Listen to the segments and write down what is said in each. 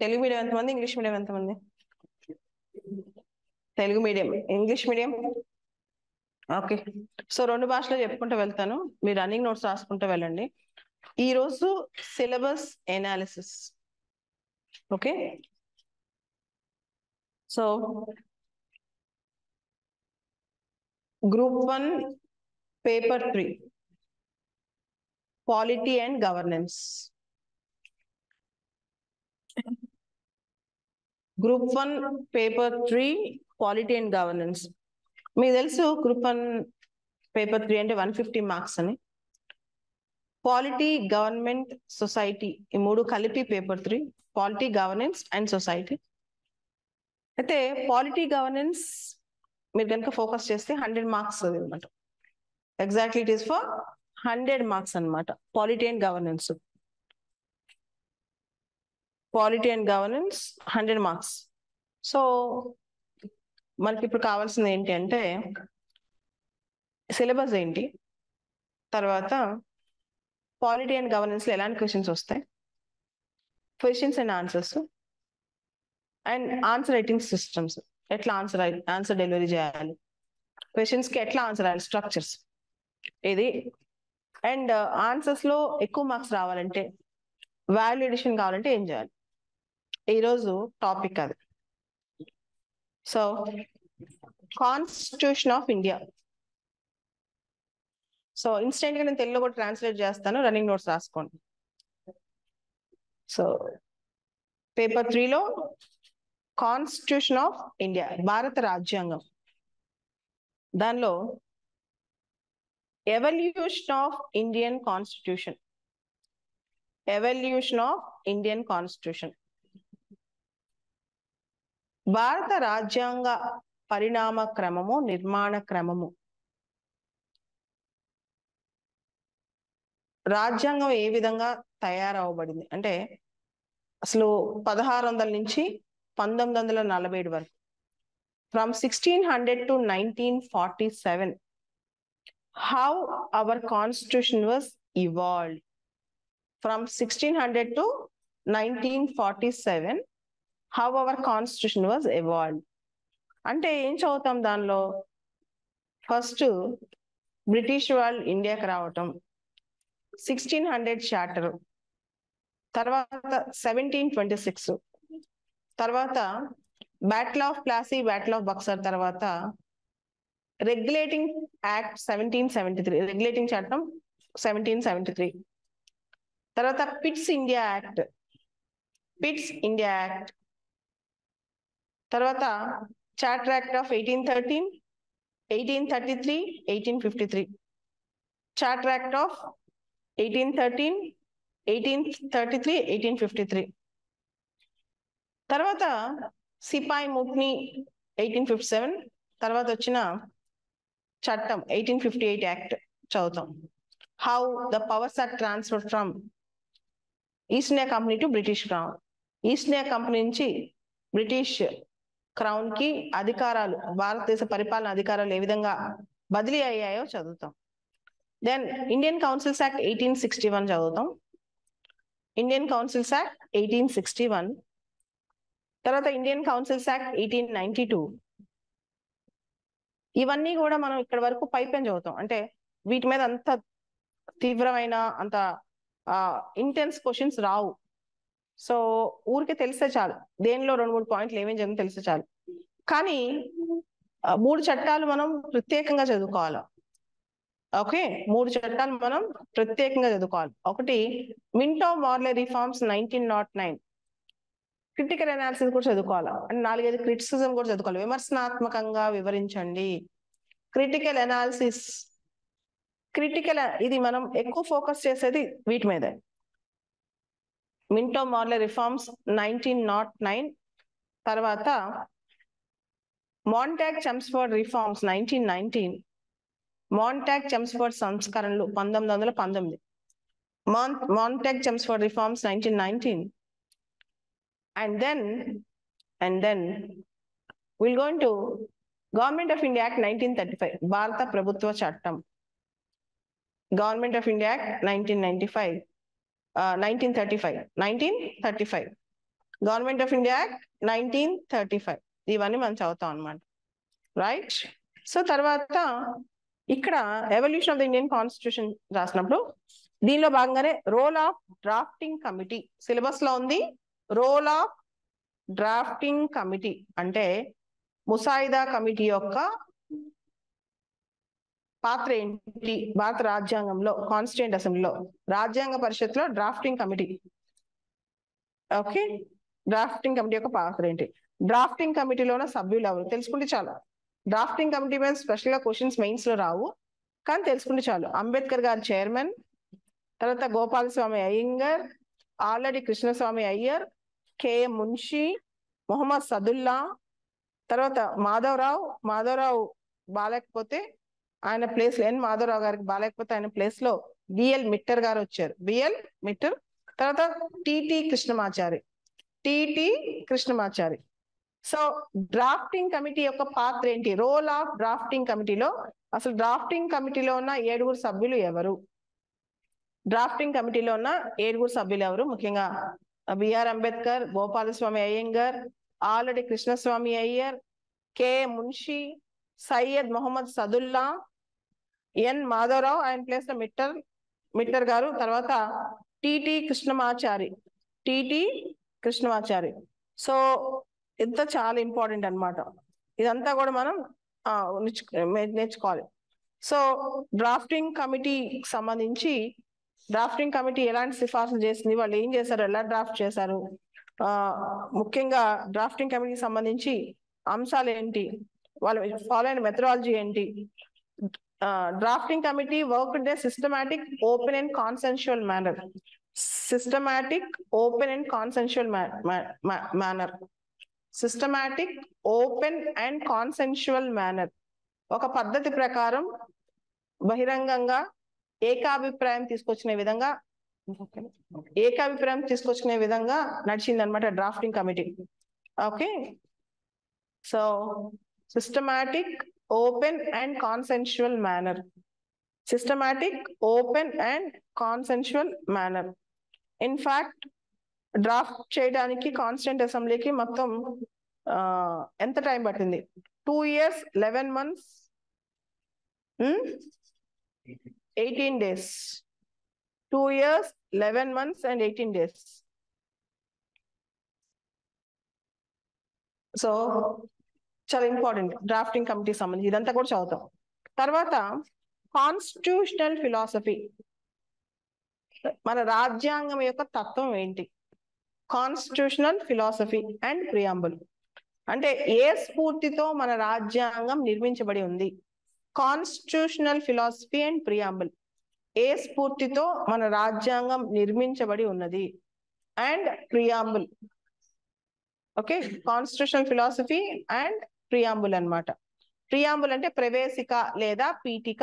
Telugu medium ఎంతమంది English medium ఎంతమంది Telugu medium English medium okay so రెండు భాషలో చెప్పుకుంటూ వెళ్తాను మీరు రన్నింగ్ నోట్స్ రాసుకుంటూ వెళ్ళండి ఈ రోజు syllabus analysis okay so group one paper three polity and governance group one paper three polity and governance మీకు తెలుసు గ్రూప్ వన్ పేపర్ త్రీ అంటే వన్ ఫిఫ్టీ మార్క్స్ అని పాలిటీ గవర్నమెంట్ సొసైటీ ఈ మూడు కలిపి paper three polity governance and society అయితే polity governance మీరు కనుక ఫోకస్ చేస్తే హండ్రెడ్ మార్క్స్ అనమాట exactly it is for hundred marks అనమాట polity and governance polity and governance hundred marks so మనకి ఇప్పుడు కావాల్సింది ఏంటి అంటే సిలబస్ ఏంటి తర్వాత పాలిటీ అండ్ గవర్నెన్స్ లో ఎలాంటి క్వశ్చన్స్ వస్తాయి questions and answers and answer writing systems ఎట్లా ఆన్సర్ ఆన్సర్ డెలివరీ చేయాలి క్వశ్చన్స్ కి ఎట్లా ఆన్సర్ రాయాలి స్ట్రక్చర్స్ ఇది అండ్ ఆన్సర్స్ లో ఎక్కువ మార్క్స్ రావాలంటే వాల్యూ ఎడిషన్ కావాలంటే ఏం చేయాలి ఈరోజు టాపిక్ అది so constitution of India so instant గా నేను తెలుగులో కూడా ట్రాన్స్లేట్ చేస్తాను రన్నింగ్ నోట్స్ రాసుకోండి సో పేపర్ త్రీలో కాన్స్టిట్యూషన్ ఆఫ్ ఇండియా భారత రాజ్యాంగం దానిలో evolution of Indian constitution evolution of Indian constitution భారత రాజ్యాంగ పరిణామ క్రమము నిర్మాణ క్రమము రాజ్యాంగం ఏ విధంగా తయారవబడింది అంటే అసలు పదహారు వందల నుంచి పంతొమ్మిది వందల నలభై ఏడు వరకు from sixteen hundred to nineteen forty seven how our constitution was evolve from sixteen hundred to nineteen forty seven how our constitution was evolve అంటే ఏం చదువుతాం దానిలో ఫస్ట్ బ్రిటిష్ వాళ్ళు ఇండియాకి రావటం సిక్స్టీన్ హండ్రెడ్ చార్టర్ తర్వాత సెవెంటీన్ ట్వంటీ సిక్స్ తర్వాత battle of Plassey battle of Buxar తర్వాత regulating act seventeen seventy three regulating చట్టం సెవెంటీన్ సెవెంటీ త్రీ తర్వాత Pitt's India act Pitt's India act తర్వాత charter act of eighteen thirteen eighteen thirty three eighteen fifty three charter act of eighteen thirteen eighteen thirty three eighteen fifty three తర్వాత sepoy mutiny eighteen fifty seven తర్వాత వచ్చిన చట్టం eighteen fifty eight act చదువుతాం how the powers are transfer from East India company to British crown East India company నుంచి British crown కి అధికారాలు భారతదేశ పరిపాలన అధికారాలు ఏ విధంగా బదిలీ అయ్యాయో చదువుతాం then Indian councils act eighteen sixty one చదువుతాం Indian councils act eighteen sixty one తర్వాత Indian councils act eighteen ninety two ఇవన్నీ కూడా మనం ఇక్కడ వరకు పైపెన్ చదువుతాం అంటే వీటి మీద అంత తీవ్రమైన అంత ఇంటెన్స్ క్వశ్చన్స్ రావు సో ఊరికే తెలిస్తే చాలు దేనిలో రెండు మూడు పాయింట్లు ఏమేమి జరిగిందో తెలిస్తే చాలు కానీ మూడు చట్టాలు మనం ప్రత్యేకంగా చదువుకోవాలి ఓకే మూడు చట్టాలు మనం ప్రత్యేకంగా చదువుకోవాలి ఒకటి Minto Morley reforms nineteen not nine critical analysis కూడా చదువుకోవాలి అండ్ నాలుగైదు క్రిటిసిజం కూడా చదువుకోవాలి విమర్శనాత్మకంగా వివరించండి క్రిటికల్ అనాలిసిస్ క్రిటికల్ ఇది మనం ఎక్కువ ఫోకస్ చేసేది వీటి మీద Minto Morley reforms nineteen not nine తర్వాత Montagu Chelmsford reforms nineteen nineteen Montagu Chelmsford సంస్కరణలు పంతొమ్మిది వందల పంతొమ్మిది మాన్ Montagu Chelmsford reforms nineteen nineteen and then and then we'll go into government of India act nineteen thirty five భారత ప్రభుత్వ చట్టం government of India act nineteen ninety five nineteen thirty five nineteen thirty five government of India act nineteen thirty five ఇవన్నీ మనం చదువుతాం అనమాట right so తర్వాత ఇక్కడ evolution of the Indian constitution రాసినప్పుడు దీనిలో భాగంగానే role of drafting committee syllabus లో ఉంది రోల్ ఆఫ్ డ్రాఫ్టింగ్ కమిటీ అంటే ముసాయిదా కమిటీ యొక్క పాత్ర ఏంటి భారత రాజ్యాంగంలో కాన్స్టిట్యూంట్ అసెంబ్లీలో రాజ్యాంగ పరిషత్లో drafting committee okay drafting committee యొక్క పాత్ర ఏంటి డ్రాఫ్టింగ్ కమిటీలో ఉన్న సభ్యులు ఎవరు తెలుసుకుంటే చాలు డ్రాఫ్టింగ్ కమిటీ మీద స్పెషల్ గా క్వశ్చన్స్ మెయిన్స్ లో రావు కానీ తెలుసుకుంటే చాలు అంబేద్కర్ గారు చైర్మన్ తర్వాత గోపాలస్వామి అయ్యంగర్ ఆల్రెడీ కృష్ణస్వామి అయ్యర్ కెఎం మున్షి మొహమ్మద్ సదుల్లా తర్వాత మాధవరావు మాధవరావు బాలేకపోతే ఆయన ప్లేస్ లో ఎన్ మాధవరావు గారికి బాలేకపోతే ఆయన ప్లేస్ లో బిఎల్ మిట్టర్ గారు వచ్చారు బిఎల్ మిట్టర్ తర్వాత T T Krishnamachari T T Krishnamachari so drafting committee యొక్క పాత్ర ఏంటి రోల్ ఆఫ్ డ్రాఫ్టింగ్ కమిటీలో అసలు డ్రాఫ్టింగ్ కమిటీలో ఉన్న ఏడుగురు సభ్యులు ఎవరు డ్రాఫ్టింగ్ కమిటీలో ఉన్న ఏడుగురు సభ్యులు ఎవరు ముఖ్యంగా B R Ambedkar Gopalaswami Ayyangar Alladi Krishnaswami Ayyar K Munshi Syed Mohammed Saadulla N Madhava Rao ఆయన ప్లేస్ లో మిట్టర్ మిట్టర్ గారు తర్వాత T T Krishnamachari T T Krishnamachari so ఇంత చాలా ఇంపార్టెంట్ అన్నమాట ఇదంతా కూడా మనం ఆ, నేర్చు- మే- నేర్చుకోవాలి సో డ్రాఫ్టింగ్ కమిటీకి సంబంధించి డ్రాఫ్టింగ్ కమిటీ ఎలాంటి సిఫార్సులు చేసింది వాళ్ళు ఏం చేశారు ఎలా డ్రాఫ్ట్ చేశారు ఆ ముఖ్యంగా డ్రాఫ్టింగ్ కమిటీకి సంబంధించి అంశాలు ఏంటి వాళ్ళు ఫాలో అయిన మెథడాలజీ ఏంటి drafting committee worked systematic open and consensual manner systematic open and consensual manner systematic open and consensual manner ఒక పద్ధతి ప్రకారం బహిరంగంగా ఏకాభిప్రాయం తీసుకొచ్చిన విధంగా ఏకాభిప్రాయం తీసుకొచ్చుకునే విధంగా నడిచింది అనమాట drafting committee okay so systematic open and consensual manner systematic open and consensual manner in fact draft చేయడానికి కాన్స్టెంట్ అసెంబ్లీకి మొత్తం ఆ, ఎంత టైం పట్టింది two years eleven months eighteen days two years eleven months and eighteen days so చాలా important drafting committee సంబంధించి ఇదంతా కూడా చదువుతాం తర్వాత కాన్స్టిట్యూషనల్ ఫిలాసఫీ మన రాజ్యాంగం యొక్క తత్వం ఏంటి కాన్స్టిట్యూషనల్ ఫిలాసఫీ అండ్ ప్రియాంబుల్ అంటే ఏ స్ఫూర్తితో మన రాజ్యాంగం నిర్మించబడి ఉంది కాన్స్టిట్యూషనల్ ఫిలాసఫీ అండ్ ప్రియాంబుల్ ఏ స్ఫూర్తితో మన రాజ్యాంగం నిర్మించబడి ఉన్నది and preamble okay constitutional philosophy and preamble అన్నమాట ప్రియాంబుల్ అంటే ప్రవేశిక లేదా పీఠిక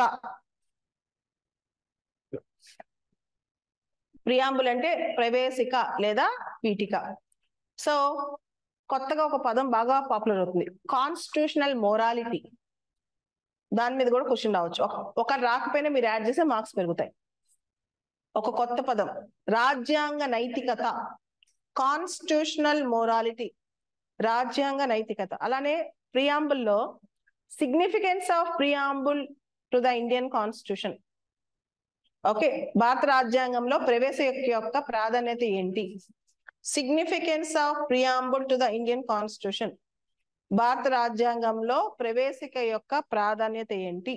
ప్రియాంబుల్ అంటే ప్రవేశిక లేదా పీఠిక సో కొత్తగా ఒక పదం బాగా పాపులర్ అవుతుంది కాన్స్టిట్యూషనల్ మోరాలిటీ దాని మీద కూడా క్వశ్చన్ రావచ్చు ఒక- ఒక రాకపోయినా మీరు యాడ్ చేస్తే మార్క్స్ పెరుగుతాయి ఒక కొత్త పదం రాజ్యాంగ నైతికత కాన్స్టిట్యూషనల్ మోరాలిటీ రాజ్యాంగ నైతికత అలానే ప్రియాంబుల్ లో significance of preamble to the Indian constitution okay భారత రాజ్యాంగంలో ప్రవేశ యొక్క ప్రాధాన్యత ఏంటి significance of preamble to the Indian constitution భారత రాజ్యాంగంలో ప్రవేశిక యొక్క ప్రాధాన్యత ఏంటి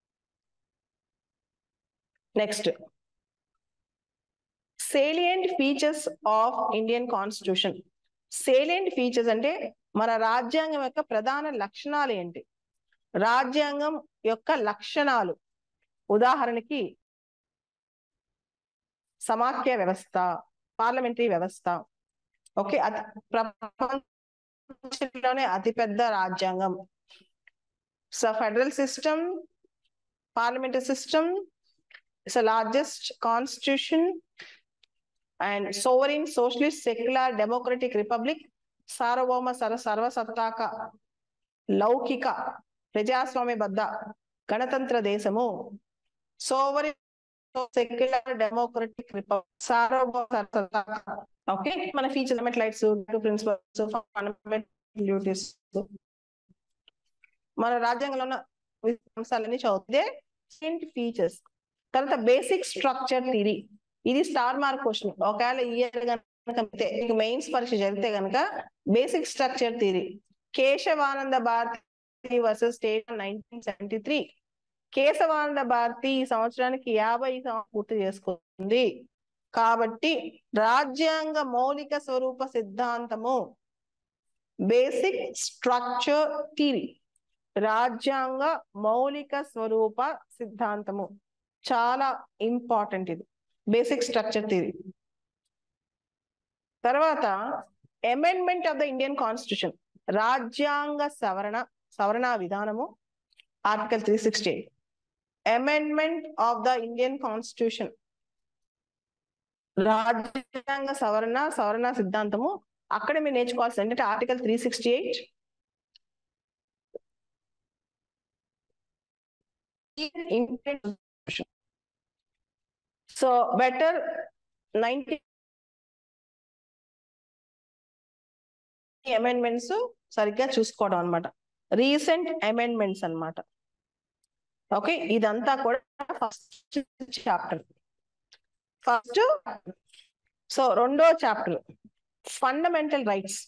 next salient features of Indian constitution salient features అంటే మన రాజ్యాంగం యొక్క ప్రధాన లక్షణాలు ఏంటి రాజ్యాంగం యొక్క లక్షణాలు ఉదాహరణకి సమాఖ్య వ్యవస్థ పార్లమెంటరీ వ్యవస్థ ఓకే అతి ప్రపంచంలోనే అతిపెద్ద రాజ్యాంగం so federal system parliamentary system it's largest constitution and sovereign socialist secular democratic republic సార్వభౌమ సర సర్వసత్తాక లౌకిక ప్రజాస్వామ్యబద్ధ గణతంత్ర దేశము సోవరిన్ సెక్యులర్ డెమోక్రటిక్ రిపబ్లిక్ సార్వభౌమ సర్వసత్తాక ఓకే మన feature lights principles fundamental duties మన రాజ్యాంగంలో ఉన్న అంశాలన్నీ చదివితే ఫీచర్స్ తర్వాత బేసిక్ స్ట్రక్చర్ థిరీ ఇది స్టార్ మార్క్ క్వశ్చన్ ఒకవేళ ఇయర్ కనుక మెయిన్స్ పరీక్ష జరిగితే కనుక basic structure theory Kesavananda Bharati versus state nineteen seventy three Kesavananda Bharati ఈ సంవత్సరానికి యాభై సంవత్సరం పూర్తి చేసుకుంది కాబట్టి రాజ్యాంగ మౌలిక స్వరూప సిద్ధాంతము బేసిక్ స్ట్రక్చర్ థిరీ రాజ్యాంగ మౌలిక స్వరూప సిద్ధాంతము చాలా ఇంపార్టెంట్ ఇది బేసిక్ స్ట్రక్చర్ థిరీ తర్వాత amendment of the Indian constitution రాజ్యాంగ సవరణ సవరణ విధానము article three sixty eight amendment of the Indian constitution రాజ్యాంగ సవరణ సవరణ సిద్ధాంతము అక్కడ మీరు నేర్చుకోవాల్సింది ఏంటంటే article three sixty eight so better ninety amendments సరిగ్గా చూసుకోవడం అనమాట రీసెంట్ అమెండ్మెంట్స్ అన్నమాట ఓకే ఇదంతా కూడా ఫస్ట్ చాప్టర్ ఫస్ట్ సో రెండో చాప్టర్ ఫండమెంటల్ రైట్స్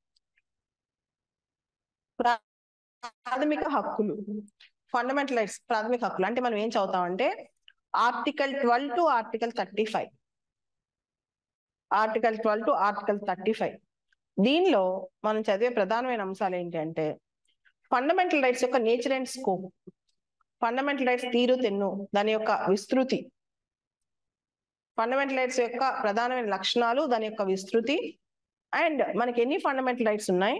ప్రాథమిక హక్కులు ఫండమెంటల్ రైట్స్ ప్రాథమిక హక్కులు అంటే మనం ఏం చదువుతామంటే article twelve to article thirty five article twelve to article thirty five దీనిలో మనం చదివే ప్రధానమైన అంశాలు ఏంటి అంటే ఫండమెంటల్ రైట్స్ యొక్క nature and scope fundamental rights తీరు తెన్ను దాని యొక్క విస్తృతి ఫండమెంటల్ రైట్స్ యొక్క ప్రధానమైన లక్షణాలు దాని యొక్క విస్తృతి అండ్ మనకి ఎన్ని ఫండమెంటల్ రైట్స్ ఉన్నాయి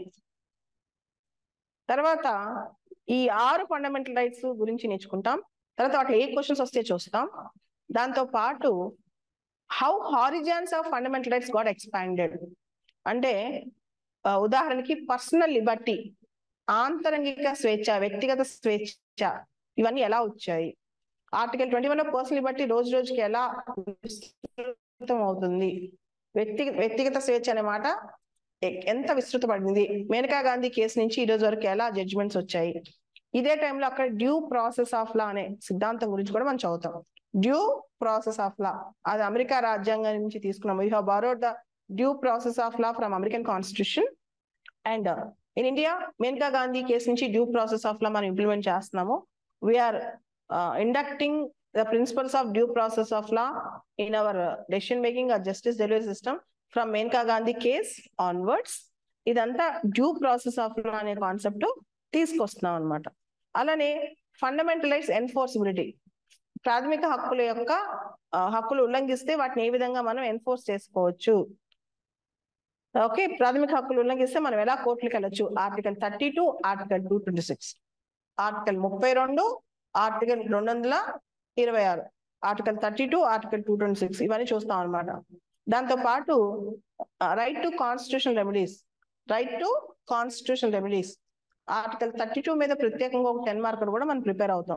తర్వాత ఈ ఆరు ఫండమెంటల్ రైట్స్ గురించి నేర్చుకుంటాం తర్వాత వాటిలో ఏ క్వశ్చన్స్ వస్తే చూస్తాం దాంతో పాటు how horizons of fundamental rights got expanded అంటే ఉదాహరణకి పర్సనల్ లిబర్టీ ఆంతరంగిక స్వేచ్ఛ వ్యక్తిగత స్వేచ్ఛ ఇవన్నీ ఎలా వచ్చాయి article twenty one personal liberty రోజు రోజుకి ఎలా విస్తృతం అవుతుంది వ్యక్తి వ్యక్తిగత స్వేచ్ఛ అనే మాట ఎంత విస్తృతపడింది మేనకా గాంధీ కేసు నుంచి ఈ రోజు వరకు ఎలా జడ్జిమెంట్స్ వచ్చాయి ఇదే టైంలో అక్కడ డ్యూ ప్రాసెస్ ఆఫ్ లా అనే సిద్ధాంతం గురించి కూడా మనం చదువుతాం డ్యూ ప్రాసెస్ ఆఫ్ లా అది అమెరికా రాజ్యాంగం నుంచి తీసుకున్నాం you have borrowed the due process of law from American constitution and in India Maneka Gandhi case నుంచి డ్యూ ప్రాసెస్ ఆఫ్ లా మనం ఇంప్లిమెంట్ చేస్తున్నాము we are inducting the principles of due process of law in our decision making or justice delivery system from Maneka Gandhi case onwards ఇదంతా due process of law అనే concept తీసుకొస్తున్నాం అనమాట అలానే fundamental rights ఎన్ఫోర్సిబిలిటీ ప్రాథమిక హక్కుల యొక్క హక్కులు ఉల్లంఘిస్తే వాటిని ఏ విధంగా మనం ఎన్ఫోర్స్ చేసుకోవచ్చు ఓకే ప్రాథమిక హక్కులు ఉల్లంఘిస్తే మనం ఎలా కోర్టులకు వెళ్ళొచ్చు article thirty two article two twenty six article ముప్పై రెండు ఆర్టికల్ రెండు వందల ఇరవై ఆరు article thirty two article two twenty six ఇవన్నీ చూస్తాం అనమాట దాంతో పాటు right to constitution remedies right to constitution remedies article thirty two మీద ప్రత్యేకంగా ఒక టెన్ మార్కర్ కూడా మనం ప్రిపేర్ అవుతాం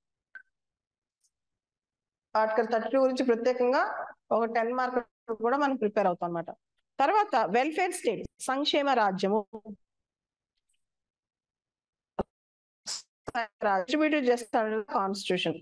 ఆర్టికల్ థర్టీ టూ గురించి ప్రత్యేకంగా ఒక టెన్ మార్కర్ కూడా మనం ప్రిపేర్ అవుతాం అనమాట తర్వాత వెల్ఫేర్ స్టేట్ సంక్షేమ రాజ్యము డిస్ట్రిబ్యూటివ్ జస్టిస్ కాన్స్టిట్యూషన్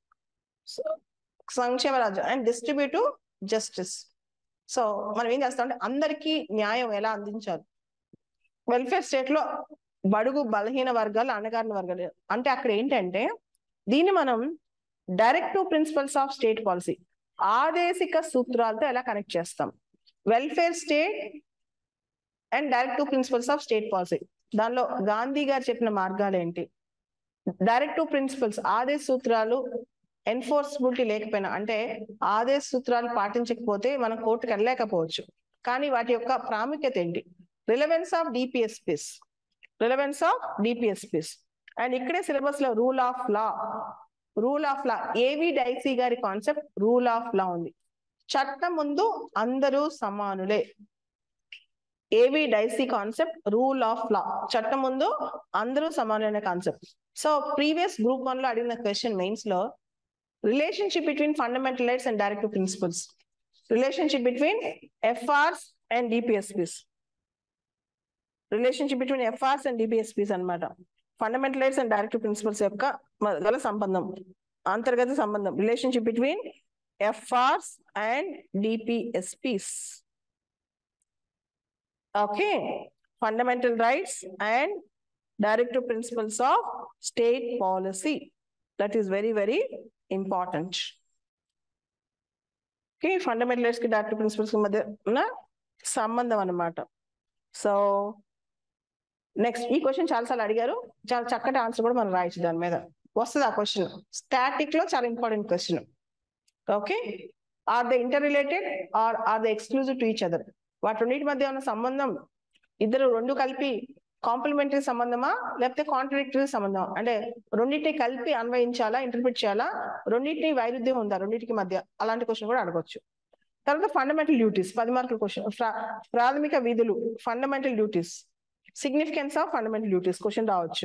సంక్షేమ రాజ్యం అండ్ డిస్ట్రిబ్యూటివ్ జస్టిస్ సో మనం ఏం చేస్తామంటే అందరికీ న్యాయం ఎలా అందించాలి వెల్ఫేర్ స్టేట్ లో బడుగు బలహీన వర్గాలు అణగారిన వర్గాలు అంటే అక్కడ ఏంటంటే దీన్ని మనం directive principles of state policy ఆదేశిక సూత్రాలతో ఎలా కనెక్ట్ చేస్తాం welfare state and directive principles of state policy దానిలో గాంధీ గారు చెప్పిన మార్గాలు ఏంటి డైరెక్టివ్ ప్రిన్సిపల్స్ ఆదేశ సూత్రాలు ఎన్ఫోర్సబిలిటీ లేకపోయినా అంటే ఆదేశ సూత్రాలు పాటించకపోతే మనం కోర్టుకు వెళ్ళలేకపోవచ్చు కానీ వాటి యొక్క ప్రాముఖ్యత ఏంటి relevance of DPSPs relevance of DPSPs and ఇక్కడే సిలబస్ లో rule of law rule of law A V Dicey గారి కాన్సెప్ట్ రూల్ ఆఫ్ లా ఉంది చట్టం ముందు అందరూ సమానులే A V Dicey concept rule of law చట్టం ముందు అందరూ సమానులైన concept so previous group one లో అడిగిన క్వశ్చన్ మెయిన్స్ లో relationship between fundamental rights and directive principles relationship between FRs and DPSPs relationship between FRs and DPSPs అనమాట fundamental rights and directive principles యొక్క మ- గల సంబంధం అంతర్గత సంబంధం relationship between FRs and DPSPs okay fundamental rights and directive principles of state policy that is very very important okay fundamental rights కి directive principles మధ్య ఉన్న సంబంధం అన్నమాట సో నెక్స్ట్ ఈ క్వశ్చన్ చాలాసార్లు అడిగారు చాలా చక్కటి ఆన్సర్ కూడా మనం రాయొచ్చు దాని మీద వస్తుంది ఆ క్వశ్చన్ స్టాటిక్ లో చాలా important question okay are the inter related are are the exclusive to each other వాటి రెండింటి మధ్య ఉన్న సంబంధం ఇద్దరు రెండు కలిపి కాంప్లిమెంటరీ సంబంధమా లేకపోతే కాంట్రడిక్టరీ సంబంధం అంటే రెండింటిని కలిపి అన్వయించాలా ఇంటర్ప్రిట్ చేయాలా రెండింటిని వైరుధ్యం ఉందా రెండింటికి మధ్య అలాంటి క్వశ్చన్ కూడా అడగొచ్చు తర్వాత ఫండమెంటల్ డ్యూటీస్ పది మార్కుల క్వశ్చన్ ప్రాథమిక విధులు fundamental duties significance of fundamental duties question రావచ్చు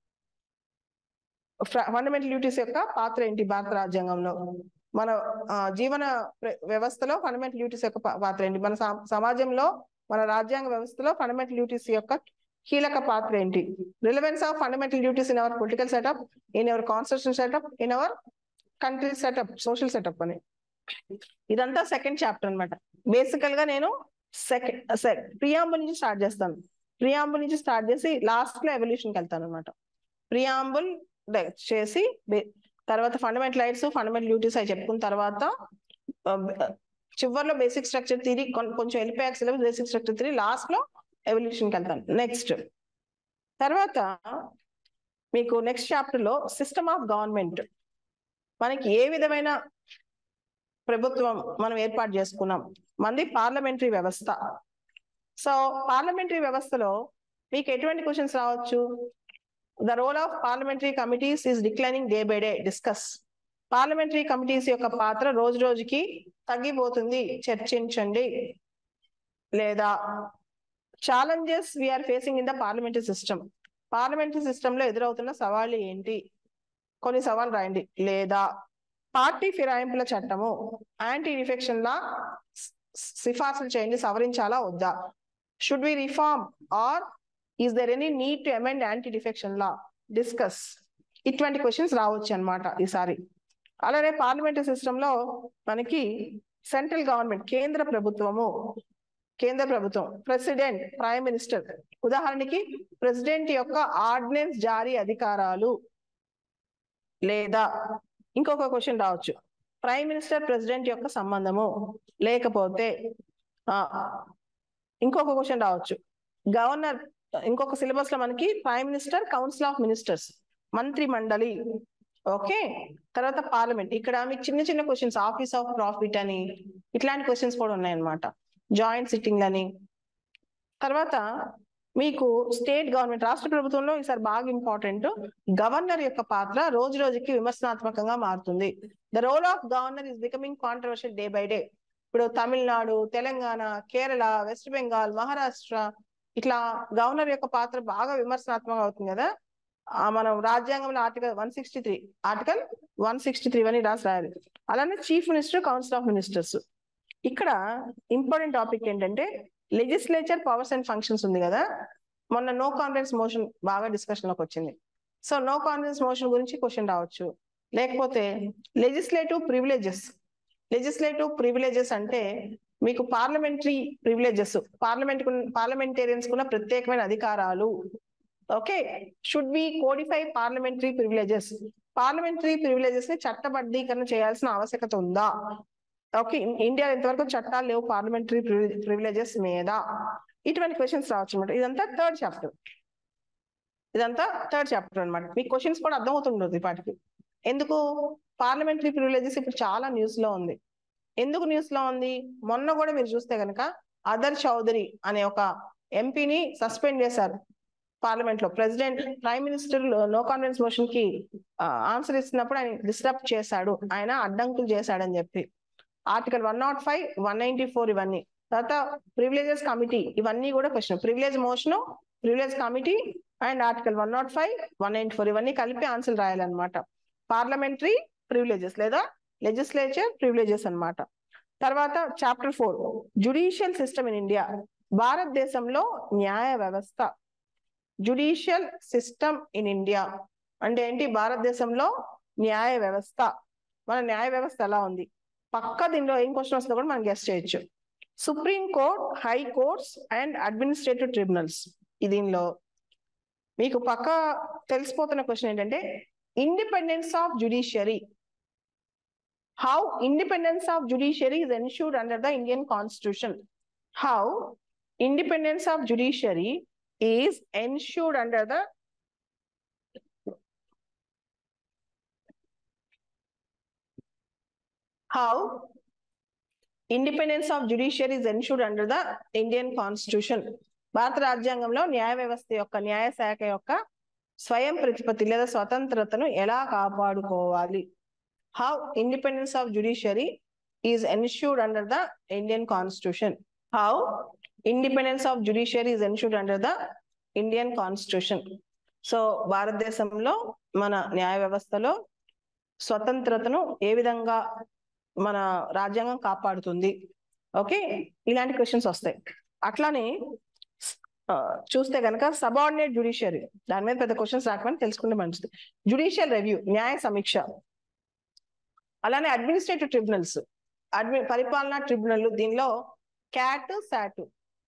ఫండమెంటల్ డ్యూటీస్ యొక్క పాత్ర ఏంటి భారత రాజ్యాంగంలో మన ఆ, జీవన ప్ర- వ్యవస్థలో ఫండమెంటల్ డ్యూటీస్ యొక్క పా- పాత్ర ఏంటి మన సమ- సమాజంలో మన రాజ్యాంగ వ్యవస్థలో ఫండమెంటల్ డ్యూటీస్ యొక్క కీలక పాత్ర ఏంటి relevance of fundamental duties in our political setup in our constitution setup in our country setup social setup అని ఇదంతా సెకండ్ చాప్టర్ అన్నమాట బేసికల్ గా నేను సెకండ్ ప్రియాంబుల్ నుంచి స్టార్ట్ చేస్తాను ప్రియాంబుల్ నుంచి స్టార్ట్ చేసి లాస్ట్ లో ఎవల్యూషన్కి వెళ్తాను అనమాట ప్రియాంబుల్ చేసి బే- తర్వాత ఫండమెంటల్ రైట్స్ ఫండమెంటల్ డ్యూటీస్ అవి చెప్పుకున్న తర్వాత ఆ, చివరిలో బేసిక్ స్ట్రక్చర్ థిరీ కొంచెం వెళ్ళిపోయాక syllabus basic structure theory last లో ఎవల్యూషన్కి వెళ్తాను నెక్స్ట్ తర్వాత మీకు నెక్స్ట్ చాప్టర్ లో సిస్టమ్ ఆఫ్ గవర్నమెంట్ మనకి ఏ విధమైన ప్రభుత్వం మనం ఏర్పాటు చేసుకున్నాం మంది పార్లమెంటరీ వ్యవస్థ సో పార్లమెంటరీ వ్యవస్థలో మీకు ఎటువంటి క్వశ్చన్స్ రావచ్చు the role of parliamentary committees is declining day by day discuss parliamentary committees యొక్క పాత్ర రోజు రోజుకి తగ్గిపోతుంది చర్చించండి లేదా challenges we are facing in the parliamentary system parliamentary system లో ఎదురవుతున్న సవాళ్ళు ఏంటి కొన్ని సవాళ్ళు రాయండి లేదా పార్టీ ఫిరాయింపుల చట్టము యాంటీ డిఫెక్షన్ లా సిఫార్సులు చేయండి సవరించాలా వద్దా should we reform or is there any need to amend anti defection law discuss ఇటువంటి క్వశ్చన్స్ రావచ్చు అన్నమాట ఈసారి అలానే పార్లమెంటరీ సిస్టమ్ లో మనకి సెంట్రల్ గవర్నమెంట్ కేంద్ర ప్రభుత్వము కేంద్ర ప్రభుత్వం ప్రెసిడెంట్ ప్రైమ్ మినిస్టర్ ఉదాహరణకి ప్రెసిడెంట్ యొక్క ఆర్డినెన్స్ జారీ అధికారాలు లేదా ఇంకొక క్వశ్చన్ రావచ్చు ప్రైమ్ మినిస్టర్ ప్రెసిడెంట్ యొక్క సంబంధము లేకపోతే ఆ ఇంకొక క్వశ్చన్ రావచ్చు గవర్నర్ ఇంకొక సిలబస్ లో మనకి prime minister council of ministers మంత్రి మండలి ఓకే తర్వాత పార్లమెంట్ ఇక్కడ మీకు చిన్న చిన్న క్వశ్చన్స్ ఆఫీస్ ఆఫ్ ప్రాఫిట్ అని ఇట్లాంటి క్వశ్చన్స్ కూడా ఉన్నాయన్నమాట జాయింట్ సిట్టింగ్ అని తర్వాత మీకు స్టేట్ గవర్నమెంట్ రాష్ట్ర ప్రభుత్వంలో ఈసారి బాగా ఇంపార్టెంట్ గవర్నర్ యొక్క పాత్ర రోజు రోజుకి విమర్శనాత్మకంగా మారుతుంది the role of governor is becoming controversial day by day ఇప్పుడు తమిళనాడు తెలంగాణ కేరళ వెస్ట్ బెంగాల్ మహారాష్ట్ర ఇట్లా గవర్నర్ యొక్క పాత్ర బాగా విమర్శనాత్మకంగా అవుతుంది కదా ఆ మనం రాజ్యాంగంలో article one sixty three article one sixty three అని రాసి రాయాలి అలానే chief minister council of ministers ఇక్కడ ఇంపార్టెంట్ టాపిక్ ఏంటంటే లెజిస్లేచర్ పవర్స్ అండ్ ఫంక్షన్స్ ఉంది కదా మొన్న నో కాన్ఫిడెన్స్ మోషన్ బాగా డిస్కషన్ లోకి వచ్చింది సో నో కాన్ఫిడెన్స్ మోషన్ గురించి క్వశ్చన్ రావచ్చు లేకపోతే లెజిస్లేటివ్ ప్రివిలేజెస్ లెజిస్లేటివ్ ప్రివిలేజెస్ అంటే మీకు పార్లమెంటరీ ప్రివిలేజెస్ పార్లమెంట్ పార్లమెంటేరియన్స్ కున్న ప్రత్యేకమైన అధికారాలు okay should be codify parliamentary privileges parliamentary privileges ని చట్టబద్ధీకరణ చేయాల్సిన ఆవశ్యకత ఉందా ఓకే ఇండియా ఇంతవరకు చట్టాలు లేవు పార్లమెంటరీ ప్రివిలేజెస్ మీద ఇటువంటి క్వశ్చన్స్ రావచ్చు అనమాట ఇదంతా థర్డ్ చాప్టర్ ఇదంతా థర్డ్ చాప్టర్ అన్నమాట మీకు క్వశ్చన్స్ కూడా అర్థమవుతుండదు ఇప్పటికి ఎందుకు పార్లమెంటరీ ప్రివిలేజెస్ ఇప్పుడు చాలా న్యూస్ లో ఉంది ఎందుకు న్యూస్ లో ఉంది మొన్న కూడా మీరు చూస్తే కనుక అదర్ చౌదరి అనే ఒక ఎంపీని సస్పెండ్ చేశారు పార్లమెంట్ లో president prime minister no confidence motion కి ఆన్సర్ ఇస్తున్నప్పుడు ఆయన డిస్టర్బ్ చేశాడు ఆయన అడ్డంకులు చేశాడని చెప్పి article one not five one ninety four ఇవన్నీ తర్వాత ప్రివిలేజెస్ కమిటీ ఇవన్నీ కూడా question privilege motion privilege committee and article one not five one ninety four ఇవన్నీ కలిపి ఆన్సర్ రాయాలన్నమాట పార్లమెంటరీ ప్రివిలేజెస్ లేదా లెజిస్లేచర్ ప్రివిలేజెస్ అన్నమాట తర్వాత chapter four judicial system in India భారతదేశంలో న్యాయ వ్యవస్థ జుడిషియల్ సిస్టమ్ ఇన్ ఇండియా అంటే ఏంటి భారతదేశంలో న్యాయ వ్యవస్థ మన న్యాయ వ్యవస్థ ఎలా ఉంది పక్క దీనిలో ఏం క్వశ్చన్ వస్తుందో కూడా మనం గెస్ట్ చేయొచ్చు supreme court high courts and administrative tribunals దీనిలో మీకు పక్క తెలిసిపోతున్న క్వశ్చన్ ఏంటంటే independence of judiciary how independence of judiciary is ensured under the Indian constitution how independence of judiciary is ensured under the how independence of judiciary is ensured under the Indian constitution భారత రాజ్యాంగంలో న్యాయ వ్యవస్థ యొక్క న్యాయ శాఖ యొక్క స్వయం ప్రతిపత్తి లేదా స్వతంత్రతను ఎలా కాపాడుకోవాలి how independence of judiciary is ensured under the Indian constitution how independence of judiciary is ensured under the Indian constitution so భారతదేశంలో మన న్యాయ వ్యవస్థలో స్వతంత్రతను ఏ విధంగా మన రాజ్యాంగం కాపాడుతుంది ఓకే ఇలాంటి క్వశ్చన్స్ వస్తాయి అట్లానే ఆ, చూస్తే కనుక సబార్డినేట్ జుడిషియరీ దాని మీద పెద్ద క్వశ్చన్స్ రాకపోయినా తెలుసుకుంటే మంచిది జుడిషియల్ రివ్యూ న్యాయ సమీక్ష అలానే అడ్మినిస్ట్రేటివ్ ట్రిబ్యునల్స్ అడ్మి పరిపాలనా ట్రిబ్యునల్ దీనిలో CAT SAT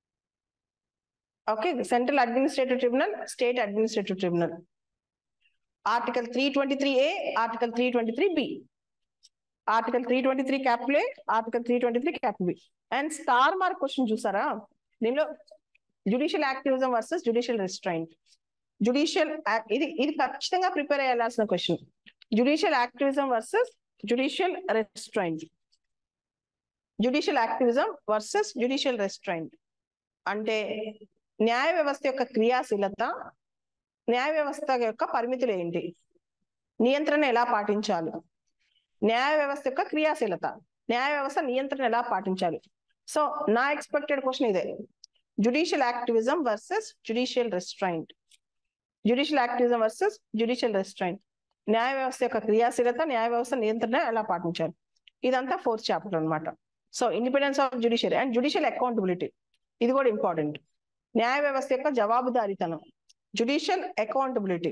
okay central administrative tribunal state administrative tribunal article three twenty three A article three twenty three B article three twenty three capital A article three twenty three capital B and star mark question చూసారా దీనిలో judicial activism versus judicial restraint judicial ఇది ఇది ఖచ్చితంగా prepare అయ్యాల్సిన question judicial activism versus judicial restraint judicial activism versus judicial restraint అంటే న్యాయ వ్యవస్థ యొక్క క్రియాశీలత న్యాయ వ్యవస్థ యొక్క పరిమితులు ఏంటి నియంత్రణ ఎలా పాటించాలి న్యాయ వ్యవస్థ యొక్క క్రియాశీలత న్యాయ వ్యవస్థ నియంత్రణ ఎలా పాటించాలి సో నా ఎక్స్పెక్టెడ్ క్వశ్చన్ ఇదే judicial activism versus judicial restraint judicial activism versus judicial restraint న్యాయ వ్యవస్థ యొక్క క్రియాశీలత న్యాయ వ్యవస్థ నియంత్రణ ఎలా పాటించాలి ఇదంతా ఫోర్త్ చాప్టర్ అన్నమాట so independence of judiciary and judicial accountability ఇది కూడా ఇంపార్టెంట్ న్యాయ వ్యవస్థ యొక్క జవాబుదారీతనం జుడిషియల్ అకౌంటబిలిటీ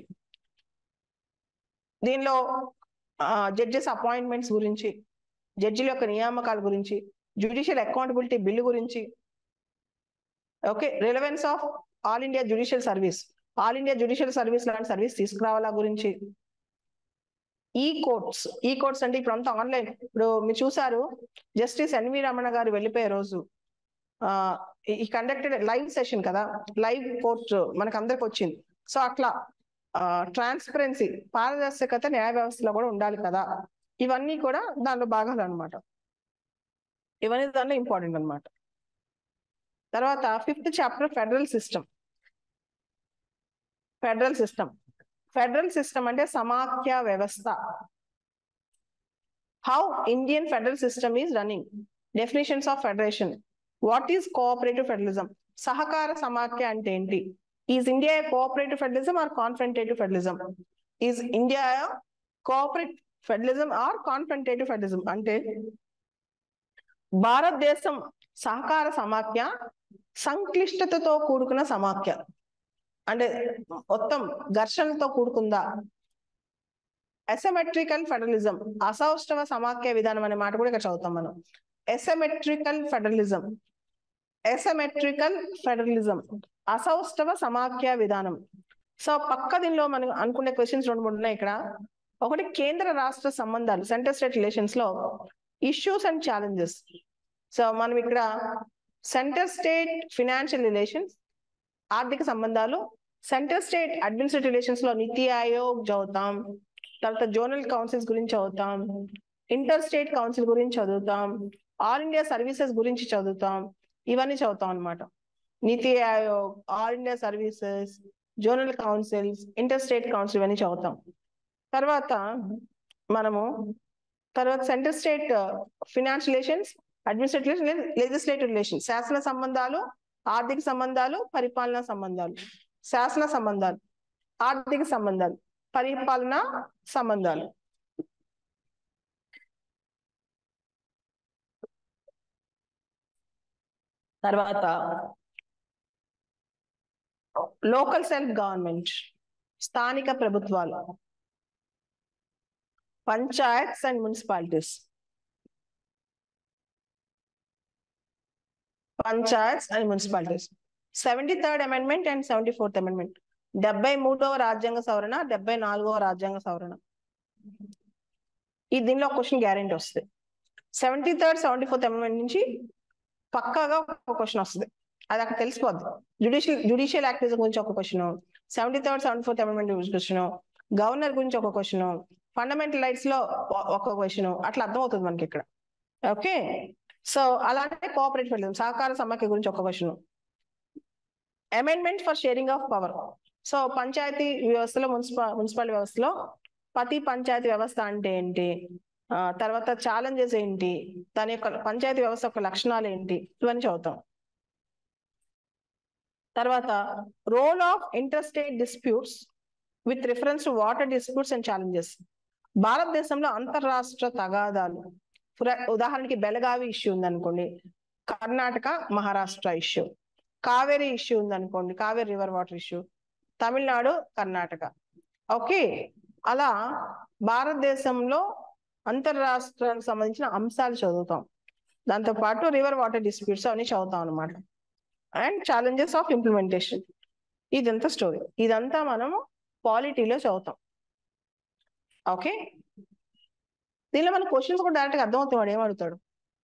దీనిలో జడ్జెస్ అపాయింట్మెంట్స్ గురించి జడ్జిల యొక్క నియామకాల గురించి జుడిషియల్ అకౌంటబిలిటీ బిల్లు గురించి okay relevance of all India judicial service all India judicial service లాంటి సర్వీస్ తీసుకురావాలా గురించి ఈ కోర్ట్స్ ఈ కోర్ట్స్ అంటే ఇప్పుడు అంతా ఆన్లైన్ ఇప్పుడు మీరు చూసారు జస్టిస్ ఎన్వి రమణ గారు వెళ్ళిపోయే రోజు ఆ ఈ కండక్టెడ్ లైవ్ సెషన్ కదా లైవ్ కోర్ట్ మనకు అందరికి వచ్చింది సో అట్లా ట్రాన్స్పరెన్సీ పారదర్శకత న్యాయ వ్యవస్థలో కూడా ఉండాలి కదా ఇవన్నీ కూడా దానిలో భాగాలు అనమాట ఇవన్నీ దానిలో ఇంపార్టెంట్ అన్నమాట తర్వాత fifth chapter federal system federal system federal system అంటే సమాఖ్య వ్యవస్థ how Indian federal system is running definitions of federation what is cooperative federalism సహకార సమాఖ్య అంటే ఏంటి is India cooperative federalism or confrontative federalism is India cooperate federalism or confrontative federalism అంటే భారతదేశం సహకార సమాఖ్య సంక్లిష్టతతో కూడుకున్న సమాఖ్య అంటే మొత్తం ఘర్షణలతో కూడుకుందా ఎసమెట్రికల్ ఫెడరలిజం అసౌష్ఠవ సమాఖ్య విధానం అనే మాట కూడా ఇక్కడ చదువుతాం మనం ఎసమెట్రికల్ ఫెడరలిజం ఎసమెట్రికల్ ఫెడరలిజం అసౌష్ఠవ సమాఖ్య విధానం సో పక్క దీనిలో మనం అనుకునే క్వశ్చన్స్ రెండు మూడు ఉన్నాయి ఇక్కడ ఒకటి కేంద్ర రాష్ట్ర సంబంధాలు సెంటర్ స్టేట్ రిలేషన్స్ లో ఇష్యూస్ అండ్ ఛాలెంజెస్ సో మనం ఇక్కడ సెంటర్ స్టేట్ ఫినాన్షియల్ రిలేషన్స్ ఆర్థిక సంబంధాలు సెంటర్ స్టేట్ అడ్మినిస్ట్రేటివ్ రిలేషన్స్ లో నీతి ఆయోగ్ చదువుతాం తర్వాత జోనల్ కౌన్సిల్స్ గురించి చదువుతాం ఇంటర్ స్టేట్ కౌన్సిల్ గురించి చదువుతాం ఆల్ ఇండియా సర్వీసెస్ గురించి చదువుతాం ఇవన్నీ చదువుతాం అనమాట NITI Aayog all India services zonal councils inter state council ఇవన్నీ చదువుతాం తర్వాత మనము తర్వాత centre state financial relations administrative legislative relations శాసన సంబంధాలు ఆర్థిక సంబంధాలు పరిపాలనా సంబంధాలు శాసన సంబంధాలు ఆర్థిక సంబంధాలు పరిపాలనా సంబంధాలు తర్వాత లోకల్ సెల్ఫ్ గవర్నమెంట్ స్థానిక ప్రభుత్వాలు panchayats and municipalities panchayats and municipalities seventy third amendment and seventy fourth amendment డెబ్బై మూడవ రాజ్యాంగ సవరణ డెబ్బై నాలుగవ రాజ్యాంగ సవరణ ఈ దీనిలో క్వశ్చన్ గ్యారెంటీ వస్తుంది seventy third seventy fourth amendment నుంచి పక్కాగా ఒక క్వశ్చన్ వస్తుంది అది అక్కడ తెలిసిపోద్ది జుడిషియల్ జుడిషియల్ యాక్టివిజం గురించి ఒక question seventy third seventy fourth amendment గురించి క్వశ్చన్ గవర్నర్ గురించి ఒక క్వశ్చన్ ఫండమెంటల్ రైట్స్ లో ఒక క్వశ్చన్ అట్లా అర్థమవుతుంది మనకి ఇక్కడ ఓకే సో అలానే కోఆపరేటివ్ ఫెడరలిజం సహకార సమాఖ్య గురించి ఒక question amendment for sharing of power so పంచాయతీ వ్యవస్థలో మున్సిపల్ మున్సిపల్ వ్యవస్థలో ప్రతి పంచాయతీ వ్యవస్థ అంటే ఏంటి ఆ, తర్వాత ఛాలెంజెస్ ఏంటి దాని యొక్క పంచాయతీ వ్యవస్థ యొక్క లక్షణాలు ఏంటి ఇవన్నీ చదువుతాం తర్వాత role of interstate disputes with reference to water disputes and challenges భారతదేశంలో అంతర్రాష్ట్ర తగాదాలు పుర- ఉదాహరణకి బెలగావి ఇష్యూ ఉందనుకోండి కర్ణాటక మహారాష్ట్ర ఇష్యూ కావేరీ ఇష్యూ ఉందనుకోండి Kaveri river water issue Tamil Nadu Karnataka okay అలా భారతదేశంలో అంతర్రాష్ట్రానికి సంబంధించిన అంశాలు చదువుతాం దాంతో పాటు రివర్ వాటర్ డిస్ప్యూట్స్ అవన్నీ చదువుతాం అనమాట అండ్ ఛాలెంజెస్ ఆఫ్ ఇంప్లిమెంటేషన్ ఇదంతా స్టోరీ ఇదంతా మనము పాలిటీలో చదువుతాం ఓకే దీనిలో మన క్వశ్చన్స్ కూడా డైరెక్ట్ గా అర్థమవుతాయి వాడు ఏం అడుగుతాడు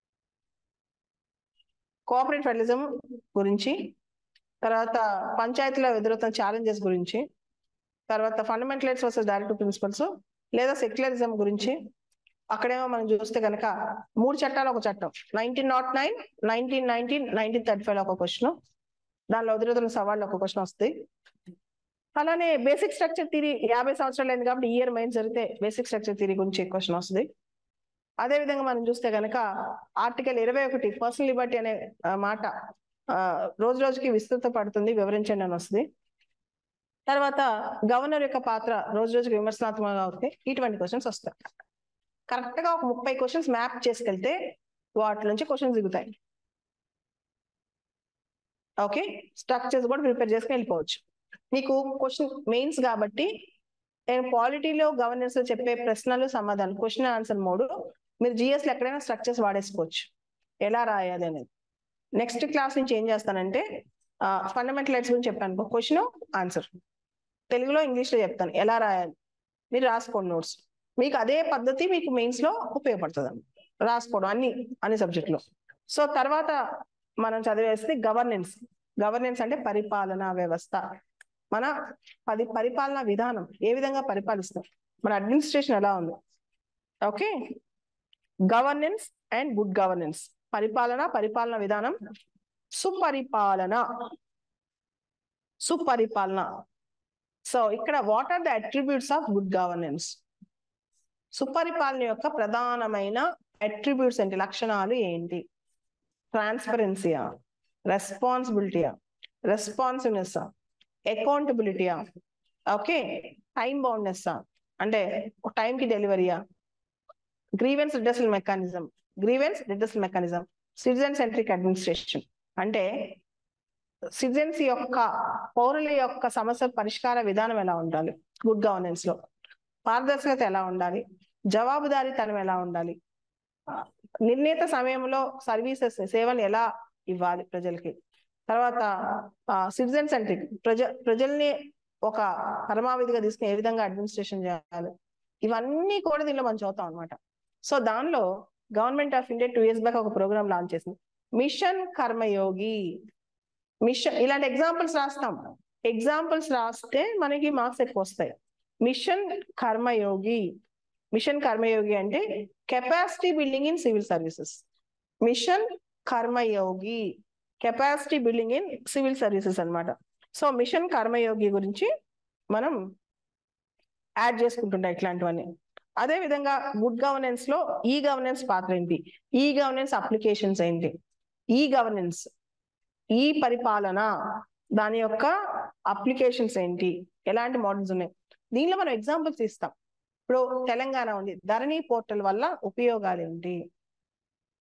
కోఆపరేటివ్ ఫెడరలిజం గురించి తర్వాత పంచాయతీలో ఎదురవుతున్న ఛాలెంజెస్ గురించి తర్వాత fundamental rights versus direct principles లేదా సెక్యులరిజం గురించి అక్కడేమో మనం చూస్తే కనుక మూడు చట్టాలు ఒక చట్టం nineteen not nine nineteen nineteen nineteen thirty five ఒక క్వశ్చన్ దానిలో ఎదురవుతున్న సవాళ్ళు ఒక క్వశ్చన్ వస్తాయి అలానే బేసిక్ స్ట్రక్చర్ థిరీ యాభై సంవత్సరాలు అయింది కాబట్టి ఇయర్ మైండ్ జరిగితే బేసిక్ స్ట్రక్చర్ థిరీ గురించి క్వశ్చన్ వస్తుంది అదే విధంగా మనం చూస్తే కనుక ఆర్టికల్ ఇరవై ఒకటి పర్సనల్ లిబర్టీ అనే ఆ, మాట ఆ, రోజు రోజుకి విస్తృత పడుతుంది వివరించండి అని వస్తుంది తర్వాత గవర్నర్ యొక్క పాత్ర రోజు రోజుకి విమర్శనాత్మకంగా అవుతాయి ఇటువంటి క్వశ్చన్స్ వస్తాయి కరెక్ట్ గా ఒక ముప్పై క్వశ్చన్స్ మ్యాప్ చేసుకెళ్తే వాటి నుంచి క్వశ్చన్స్ దిగుతాయి ఓకే స్ట్రక్చర్స్ కూడా ప్రిపేర్ చేసుకుని వెళ్ళిపోవచ్చు మీకు క్వశ్చన్ మెయిన్స్ కాబట్టి నేను పాలిటీలో గవర్నెన్స్ లో చెప్పే ప్రశ్నలు సమాధానం క్వశ్చన్ ఆన్సర్ మోడ్ మీరు జిఎస్ లో ఎక్కడైనా స్ట్రక్చర్స్ వాడేసుకోవచ్చు ఎలా రాయాలి అనేది నెక్స్ట్ క్లాస్ నుంచి ఏం చేస్తానంటే ఫండమెంటల్ రైట్స్ గురించి చెప్పాను క్వశ్చన్ ఆన్సర్ తెలుగులో ఇంగ్లీష్ లో చెప్తాను ఎలా రాయాలి మీరు రాసుకోండి నోట్స్ మీకు అదే పద్ధతి మీకు మెయిన్స్ లో ఉపయోగపడుతుంది రాసుకోవడం అన్ని అన్ని సబ్జెక్ట్ లో సో తర్వాత మనం చదివేస్తే గవర్నెన్స్ గవర్నెన్స్ అంటే పరిపాలనా వ్యవస్థ మన పది పరిపాలనా విధానం ఏ విధంగా పరిపాలిస్తాం మన అడ్మినిస్ట్రేషన్ ఎలా ఉంది okay governance and good governance పరిపాలన పరిపాలన విధానం సుపరిపాలన సుపరిపాలన సో ఇక్కడ what are the attributes of good governance సుపరిపాలన యొక్క ప్రధానమైన అట్రిబ్యూట్స్ ఏంటి లక్షణాలు ఏంటి ట్రాన్స్పరెన్సీయా రెస్పాన్సిబిలిటీయా రెస్పాన్సివ్నెస్ అకౌంటబిలిటీయా ఓకే టైం బౌండ్నెస్ అంటే టైంకి డెలివరీయా grievance redressal mechanism grievance redressal mechanism citizen centric administration అంటే సిటిజన్స్ యొక్క పౌరుల యొక్క సమస్య పరిష్కార విధానం ఎలా ఉండాలి గుడ్ గవర్నెన్స్ లో పారదర్శకత ఎలా ఉండాలి జవాబుదారీతనం ఎలా ఉండాలి నిర్ణీత సమయంలో సర్వీసెస్ సేవలు ఎలా ఇవ్వాలి ప్రజలకి తర్వాత సిటిజన్ సెంట్రిక్ ప్రజ ప్రజల్ని ఒక పరమావిధిగా తీసుకుని ఏ విధంగా అడ్మినిస్ట్రేషన్ చేయాలి ఇవన్నీ కూడా దీనిలో మనం చదువుతాం అనమాట సో దానిలో government of India two years back ఒక ప్రోగ్రామ్ లాంచ్ చేసింది మిషన్ కర్మయోగి మిషన్ ఇలాంటి ఎగ్జాంపుల్స్ రాస్తాం ఎగ్జాంపుల్స్ రాస్తే మనకి మార్క్స్ ఎక్కువ వస్తాయి మిషన్ కర్మయోగి మిషన్ కర్మయోగి అంటే capacity building in civil services mission Karmayogi capacity building in civil services అన్నమాట సో మిషన్ కర్మయోగి గురించి మనం యాడ్ చేసుకుంటుంటాం ఇట్లాంటివన్నీ అదే విధంగా గుడ్ గవర్నెన్స్ లో ఈ గవర్నెన్స్ పాత్ర ఏంటి ఈ గవర్నెన్స్ అప్లికేషన్స్ ఏంటి ఈ గవర్నెన్స్ ఈ పరిపాలన దాని యొక్క అప్లికేషన్స్ ఏంటి ఎలాంటి మోడల్స్ ఉన్నాయి దీనిలో మనం ఎగ్జాంపుల్స్ ఇస్తాం ఇప్పుడు తెలంగాణ ఉంది ధరణి పోర్టల్ వల్ల ఉపయోగాలు ఏంటి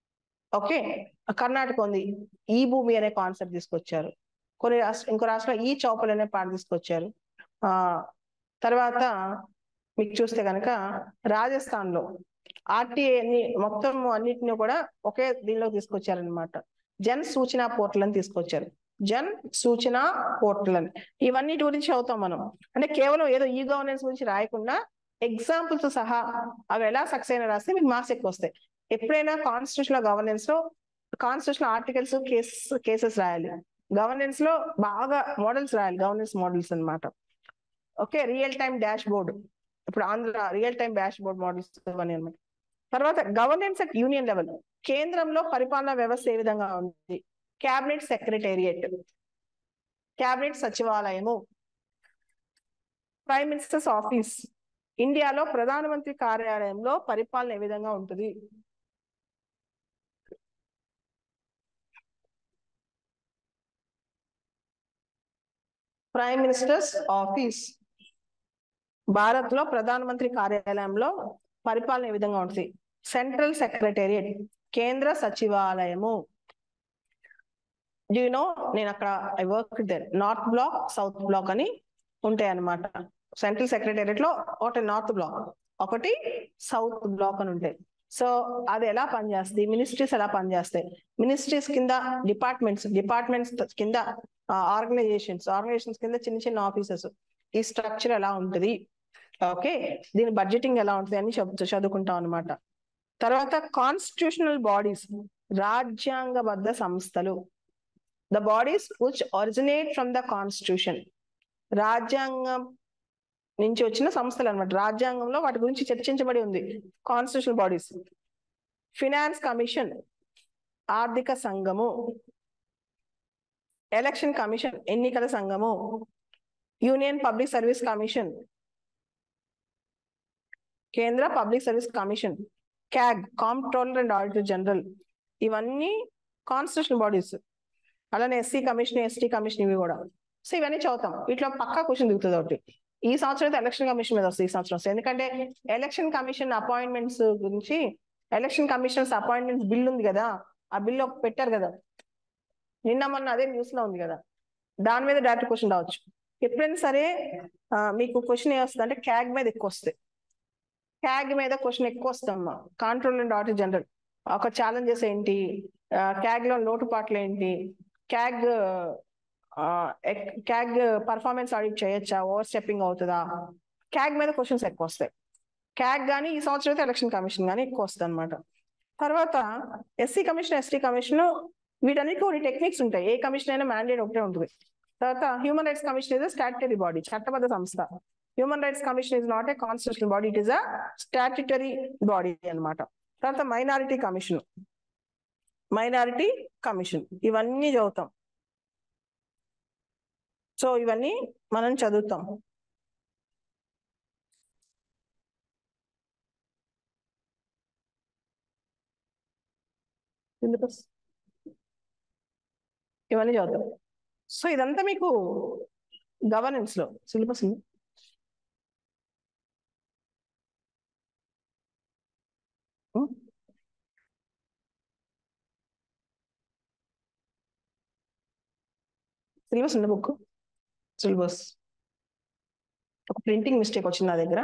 ఓకే కర్ణాటక ఉంది ఈ భూమి అనే కాన్సెప్ట్ తీసుకొచ్చారు కొన్ని రాష్ట్ర ఇంకో రాష్ట్రంలో ఈ చౌపల్ అనే పాట తీసుకొచ్చారు ఆ తర్వాత మీకు చూస్తే కనుక రాజస్థాన్ లో ఆర్టీఏ ని మొత్తం అన్నిటిని కూడా ఒకే దీనిలో తీసుకొచ్చారనమాట జన్ సూచన పోర్టల్ అని తీసుకొచ్చారు జన్ సూచన పోర్టల్ అని ఇవన్నీ గురించి చదువుతాం మనం అంటే కేవలం ఏదో ఈ గవర్నెన్స్ గురించి రాయకుండా ఎగ్జాంపుల్స్ సహా అవి ఎలా సక్సెస్ అయినా రాస్తే మీకు మార్క్స్ ఎక్కువ వస్తాయి ఎప్పుడైనా కాన్స్టిట్యూషనల్ గవర్నెన్స్ లో కాన్స్టిట్యూషనల్ ఆర్టికల్స్ కేసెస్ కేసెస్ రాయాలి గవర్నెన్స్ లో బాగా మోడల్స్ రాయాలి గవర్నెన్స్ మోడల్స్ అన్నమాట okay real time dashboard ఇప్పుడు Andhra real time dashboard models అని అనమాట తర్వాత గవర్నెన్స్ అట్ యూనియన్ లెవెల్ కేంద్రంలో పరిపాలనా వ్యవస్థ ఏ విధంగా ఉంది క్యాబినెట్ సెక్రటేరియట్ క్యాబినెట్ సచివాలయము ప్రైమ్ మినిస్టర్స్ ఆఫీస్ ఇండియాలో ప్రధానమంత్రి కార్యాలయంలో పరిపాలన ఏ విధంగా ఉంటుంది ప్రైమ్ మినిస్టర్స్ ఆఫీస్ భారత్ లో ప్రధానమంత్రి కార్యాలయంలో పరిపాలన ఏ విధంగా ఉంటుంది సెంట్రల్ సెక్రటేరియట్ కేంద్ర సచివాలయము నో నేను అక్కడ I work there North Block South Block అని ఉంటాయి అన్నమాట సెంట్రల్ సెక్రటేరియట్ లో ఒకటి నార్త్ బ్లాక్ ఒకటి సౌత్ బ్లాక్ అని ఉంటాయి సో అది ఎలా పనిచేస్తుంది మినిస్ట్రీస్ ఎలా పనిచేస్తాయి మినిస్ట్రీస్ కింద డిపార్ట్మెంట్స్ డిపార్ట్మెంట్స్ కింద ఆర్గనైజేషన్స్ ఆర్గనైజేషన్స్ కింద చిన్న చిన్న ఆఫీసెస్ ఈ స్ట్రక్చర్ ఎలా ఉంటుంది ఓకే దీని బడ్జెటింగ్ ఎలా ఉంటుంది అని చెప్- చదువుకుంటాం అనమాట తర్వాత కాన్స్టిట్యూషనల్ బాడీస్ రాజ్యాంగబద్ధ సంస్థలు the bodies which originate from the constitution రాజ్యాంగం నుంచి వచ్చిన సంస్థలు అనమాట రాజ్యాంగంలో వాటి గురించి చర్చించబడి ఉంది కాన్స్టిట్యూషనల్ బాడీస్ ఫినాన్స్ కమిషన్ ఆర్థిక సంఘము ఎలక్షన్ కమిషన్ ఎన్నికల సంఘము యూనియన్ పబ్లిక్ సర్వీస్ కమిషన్ కేంద్ర public service commission CAG comptroller and auditor general ఇవన్నీ కాన్స్టిట్యూషనల్ బాడీస్ అలానే ఎస్సీ కమిషన్ ఎస్టీ కమిషన్ ఇవి కూడా సో ఇవన్నీ చదువుతాం వీటిలో పక్కా క్వశ్చన్ దిగుతుంది ఒకటి ఈ సంవత్సరం అయితే ఎలక్షన్ కమిషన్ మీద వస్తుంది ఈ సంవత్సరం వస్తుంది ఎందుకంటే ఎలక్షన్ కమిషన్ అపాయింట్మెంట్స్ గురించి ఎలక్షన్ కమిషనర్స్ అపాయింట్మెంట్స్ బిల్ ఉంది కదా ఆ బిల్ పెట్టారు కదా నిన్న మొన్న అదే న్యూస్ లో ఉంది కదా దాని మీద డైరెక్ట్ క్వశ్చన్ రావచ్చు ఎప్పుడైనా సరే ఆ, మీకు క్వశ్చన్ ఏ వస్తుంది అంటే క్యాగ్ మీద ఎక్కువ వస్తాయి క్యాగ్ మీద క్వశ్చన్ ఎక్కువ వస్తామ్మా కంట్రోల్ అండ్ ఆడిటర్ జనరల్ ఒక ఛాలెంజెస్ ఏంటి క్యాగ్ లో లోటుపాట్లు ఏంటి క్యాగ్ క్యాగ్ పర్ఫార్మెన్స్ ఆడిట్ చేయొచ్చా ఓవర్ స్టెప్పింగ్ అవుతుందా క్యాగ్ మీద క్వశ్చన్స్ ఎక్కువ వస్తాయి క్యాగ్ కానీ ఈ సంవత్సరం అయితే ఎలక్షన్ కమిషన్ కానీ ఎక్కువ వస్తుంది అనమాట తర్వాత ఎస్సీ కమిషన్ ఎస్టీ కమిషన్ వీటన్నిటికీ కొన్ని టెక్నిక్స్ ఉంటాయి ఏ కమిషన్ అయినా మ్యాండేట్ ఒకటే ఉంటుంది తర్వాత human rights commission is statutory body చట్టబద్ధ సంస్థ human rights commission is not a constitutional body it is a statutory body అన్నమాట తర్వాత మైనారిటీ కమిషన్ మైనారిటీ కమిషన్ ఇవన్నీ చదువుతాం సో ఇవన్నీ మనం చదువుతాం సిలబస్ ఇవన్నీ చదువుతాం సో ఇదంతా మీకు గవర్నెన్స్ లో సిలబస్ ఉంది ఉం? సిలబస్ ఉంది బుక్ సిలబస్ ఒక ప్రింటింగ్ మిస్టేక్ వచ్చింది నా దగ్గర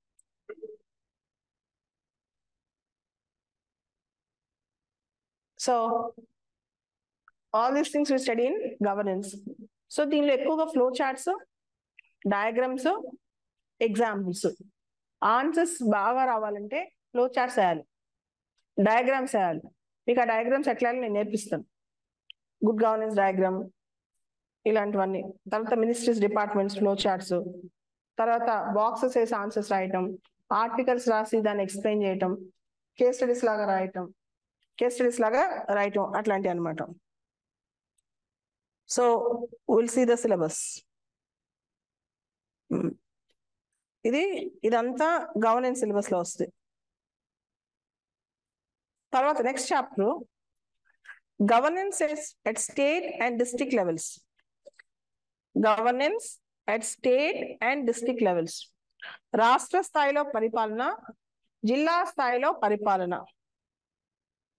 so all these things we study in governance so దీనిలో ఎక్కువగా flow charts diagrams examples answers బాగా రావాలంటే ఫ్లో చార్ట్స్ వేయాలి డయాగ్రామ్స్ వేయాలి మీకు ఆ డయాగ్రామ్స్ ఎట్లా వేయాలో నేను నేర్పిస్తాను గుడ్ గవర్నెన్స్ డయాగ్రామ్ ఇలాంటివన్నీ తర్వాత మినిస్ట్రీస్ డిపార్ట్మెంట్స్ ఫ్లో చార్ట్స్ తర్వాత బాక్సెస్ వేసి ఆన్సర్స్ రాయటం ఆర్టికల్స్ రాసి దాన్ని ఎక్స్ప్లెయిన్ చేయటం కేస్ స్టడీస్ లాగా రాయటం కేస్ స్టడీస్ లాగా రాయటం అట్లాంటివి అనమాట so will see the syllabus ఇది ఇదంతా గవర్నెన్స్ సిలబస్ లో వస్తుంది తర్వాత next chapter governance at state and district levels governance at state and district levels రాష్ట్ర స్థాయిలో పరిపాలన జిల్లా స్థాయిలో పరిపాలన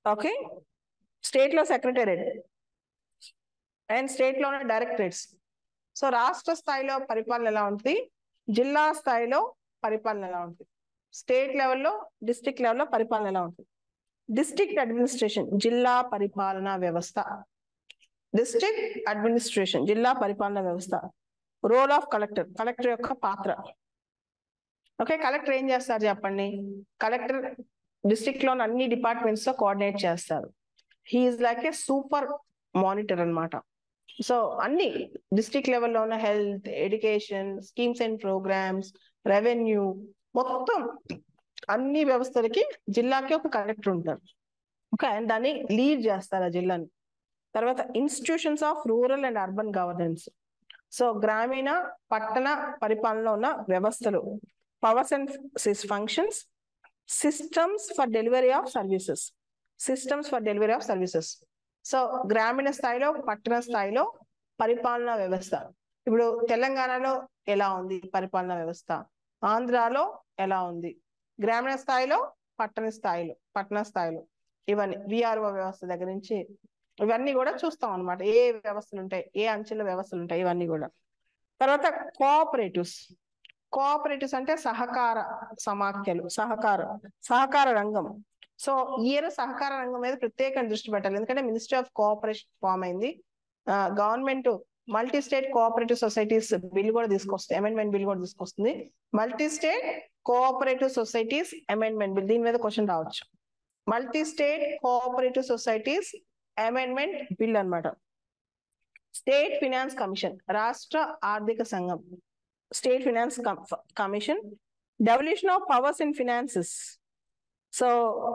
ఓకే స్టేట్ లో సెక్రటేరియట్ అండ్ స్టేట్ లోనే డైరెక్టరేట్స్ సో రాష్ట్ర స్థాయిలో పరిపాలన ఎలా ఉంటుంది జిల్లా స్థాయిలో పరిపాలన ఎలా ఉంటుంది స్టేట్ లెవెల్లో డిస్ట్రిక్ట్ లెవెల్లో పరిపాలన ఎలా ఉంటుంది డిస్ట్రిక్ట్ అడ్మినిస్ట్రేషన్ జిల్లా పరిపాలనా వ్యవస్థ డిస్ట్రిక్ట్ అడ్మినిస్ట్రేషన్ జిల్లా పరిపాలనా వ్యవస్థ రోల్ ఆఫ్ కలెక్టర్ కలెక్టర్ యొక్క పాత్ర ఓకే కలెక్టర్ ఏం చేస్తారు చెప్పండి కలెక్టర్ డిస్ట్రిక్ట్ లోని అన్ని డిపార్ట్మెంట్స్ తో కోఆర్డినేట్ చేస్తారు he is like a super monitor అన్నమాట సో అన్ని డిస్ట్రిక్ట్ లెవెల్లో ఉన్న health education schemes and programmes revenue మొత్తం అన్ని వ్యవస్థలకి జిల్లాకి ఒక కలెక్టర్ ఉంటారు ఓకే అండ్ దాన్ని లీడ్ చేస్తారు ఆ జిల్లాని తర్వాత institutions of rural and urban governance so గ్రామీణ పట్టణ పరిపాలనలో ఉన్న వ్యవస్థలు powers and functions systems for delivery of services systems for delivery of services so గ్రామీణ స్థాయిలో పట్టణ స్థాయిలో పరిపాలనా వ్యవస్థ ఇప్పుడు తెలంగాణలో ఎలా ఉంది పరిపాలనా వ్యవస్థ ఆంధ్రాలో ఎలా ఉంది గ్రామీణ స్థాయిలో పట్టణ స్థాయిలో పట్టణ స్థాయిలో ఇవన్నీ విఆర్ఓ వ్యవస్థ దగ్గర నుంచి ఇవన్నీ కూడా చూస్తాం అనమాట ఏ వ్యవస్థలు ఉంటాయి ఏ అంచెల వ్యవస్థలు ఉంటాయి ఇవన్నీ కూడా తర్వాత కోఆపరేటివ్స్ కోఆపరేటివ్స్ అంటే సహకార సమాఖ్యలు సహకార సహకార రంగం సో ఇయర్ సహకార రంగం మీద ప్రత్యేక దృష్టి పెట్టాలి ఎందుకంటే మినిస్ట్రీ ఆఫ్ కోఆపరేషన్ ఫామ్ అయింది government multi state cooperative societies bill కూడా తీసుకొస్తుంది అమెండ్మెంట్ బిల్ కూడా తీసుకొస్తుంది multi state cooperative societies amendment bill దీని మీద క్వశ్చన్ రావచ్చు multi state cooperative societies amendment bill అన్నమాట స్టేట్ ఫినాన్స్ కమిషన్ రాష్ట్ర ఆర్థిక సంఘం state finance commission devolution of powers in finances so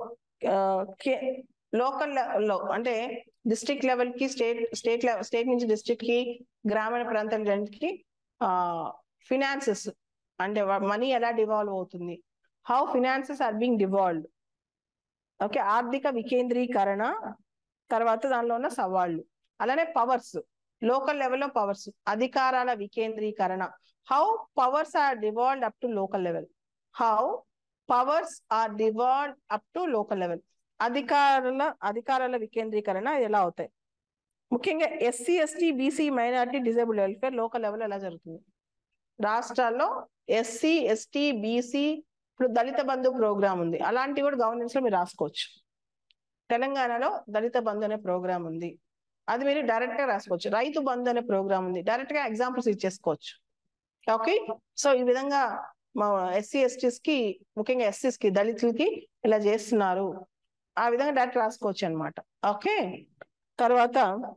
local లో అంటే డిస్ట్రిక్ట్ లెవెల్ కి స్టేట్ స్టేట్ లెవెల్ స్టేట్ నుంచి డిస్ట్రిక్ట్ కి గ్రామీణ ప్రాంతాలకి ఫినాన్సెస్ అంటే మనీ ఎలా డివాల్వ్ అవుతుంది how finances are being devolved okay ఆర్థిక వికేంద్రీకరణ తర్వాత దానిలో ఉన్న సవాళ్ళు అలానే పవర్స్ లోకల్ లెవెల్లో పవర్స్ అధికారాల వికేంద్రీకరణ how powers are devolved up to local level how powers are devolve up to local level అధికారుల అధికారాల వికేంద్రీకరణ ఎలా అవుతాయి ముఖ్యంగా SC ST BC minority disable welfare local level ఎలా జరుగుతుంది రాష్ట్రాల్లో ఎస్సీ ఎస్టీ బీసీ ఇప్పుడు దళిత బంధు ప్రోగ్రామ్ ఉంది అలాంటివి కూడా గవర్నెన్స్ లో మీరు రాసుకోవచ్చు తెలంగాణలో దళిత బంధు అనే ప్రోగ్రామ్ ఉంది అది మీరు డైరెక్ట్ గా రాసుకోవచ్చు రైతు బంధు అనే ప్రోగ్రామ్ ఉంది డైరెక్ట్ గా ఎగ్జాంపుల్స్ ఇచ్చేసుకోవచ్చు ఓకే సో ఈ విధంగా మా ఎస్సీ ఎస్టీస్ కి ముఖ్యంగా ఎస్సీస్ కి దళితులకి ఇలా చేస్తున్నారు ఆ విధంగా డైరెక్ట్ రాసుకోవచ్చు అనమాట ఓకే తర్వాత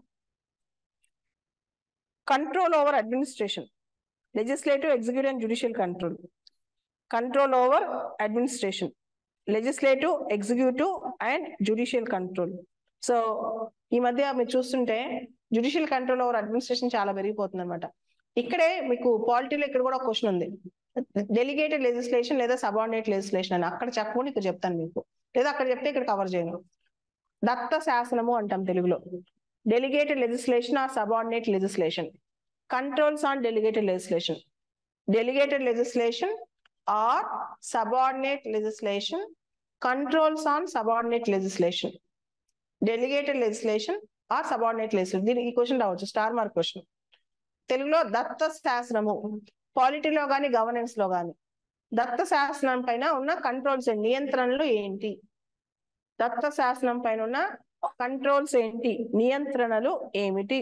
control over administration legislative executive and judicial control control over administration legislative executive and judicial control so ఈ మధ్య మీరు చూస్తుంటే జ్యుడిషియల్ కంట్రోల్ ఓవర్ అడ్మినిస్ట్రేషన్ చాలా పెరిగిపోతుంది అనమాట ఇక్కడే మీకు పాలిటీలో ఇక్కడ కూడా క్వశ్చన్ ఉంది డెలిగేటెడ్ లెజిస్లేషన్ లేదా సబార్డినేట్ లెజిస్లేషన్ అని అక్కడ చెప్పకుండా ఇక్కడ చెప్తాను మీకు లేదా అక్కడ చెప్తే ఇక్కడ కవర్ చేయను దత్త శాసనము అంటాం తెలుగులో delegated legislation or subordinate legislation controls on delegated legislation delegated legislation or subordinate legislation controls on subordinate legislation delegated legislation or subordinate legislation దీనికి ఈ క్వశ్చన్ రావచ్చు స్టార్ మార్క్ క్వశ్చన్ తెలుగులో దత్త శాసనము పాలిటీలో కానీ గవర్నెన్స్ లో కానీ దత్త శాసనం పైన ఉన్న కంట్రోల్స్ నియంత్రణలు ఏంటి దత్త శాసనం పైన ఉన్న కంట్రోల్స్ ఏంటి నియంత్రణలు ఏమిటి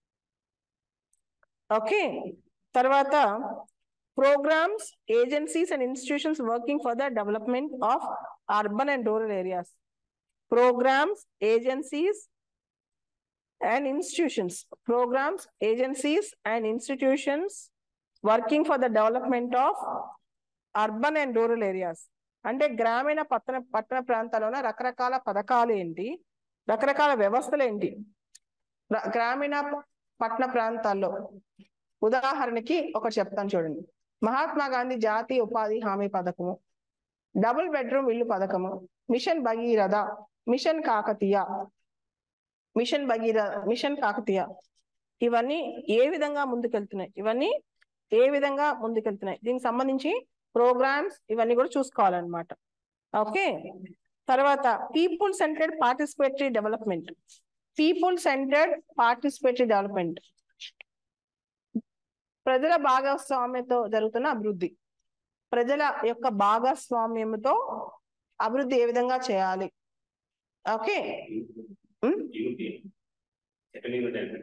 ఓకే తర్వాత programmes agencies and institutions working for the development of urban and rural areas programmes agencies and institutions, programs, agencies, and institutions working for the development of urban and rural areas. అంటే గ్రామీణ పట్టణ పట్టణ ప్రాంతాల్లోన రకరకాల పథకాలు ఏంటి రకరకాల వ్యవస్థలు ఏంటి ర- గ్రామీణ పట్టణ ప్రాంతాల్లో ఉదాహరణకి ఒకటి చెప్తాను చూడండి మహాత్మా గాంధీ జాతీయ ఉపాధి హామీ పథకము డబుల్ బెడ్రూమ్ ఇల్లు పథకము mission Bhagiratha mission Kakatiya mission భగీర మిషన్ కాకతీయ ఇవన్నీ ఏ విధంగా ముందుకెళ్తున్నాయి ఇవన్నీ ఏ విధంగా ముందుకెళ్తున్నాయి దీనికి సంబంధించి ప్రోగ్రామ్స్ ఇవన్నీ కూడా చూసుకోవాలన్నమాట ఓకే తర్వాత people centred participatory development people centred participatory development ప్రజల భాగస్వామ్యంతో జరుగుతున్న అభివృద్ధి ప్రజల యొక్క భాగస్వామ్యంతో అభివృద్ధి ఏ విధంగా చేయాలి ఓకే యూపీ సెకండ్ యూనిట్ అంటే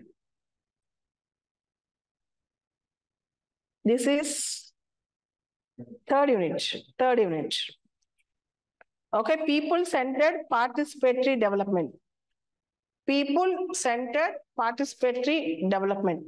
this is third unit third unit okay people centred participatory development people centred participatory development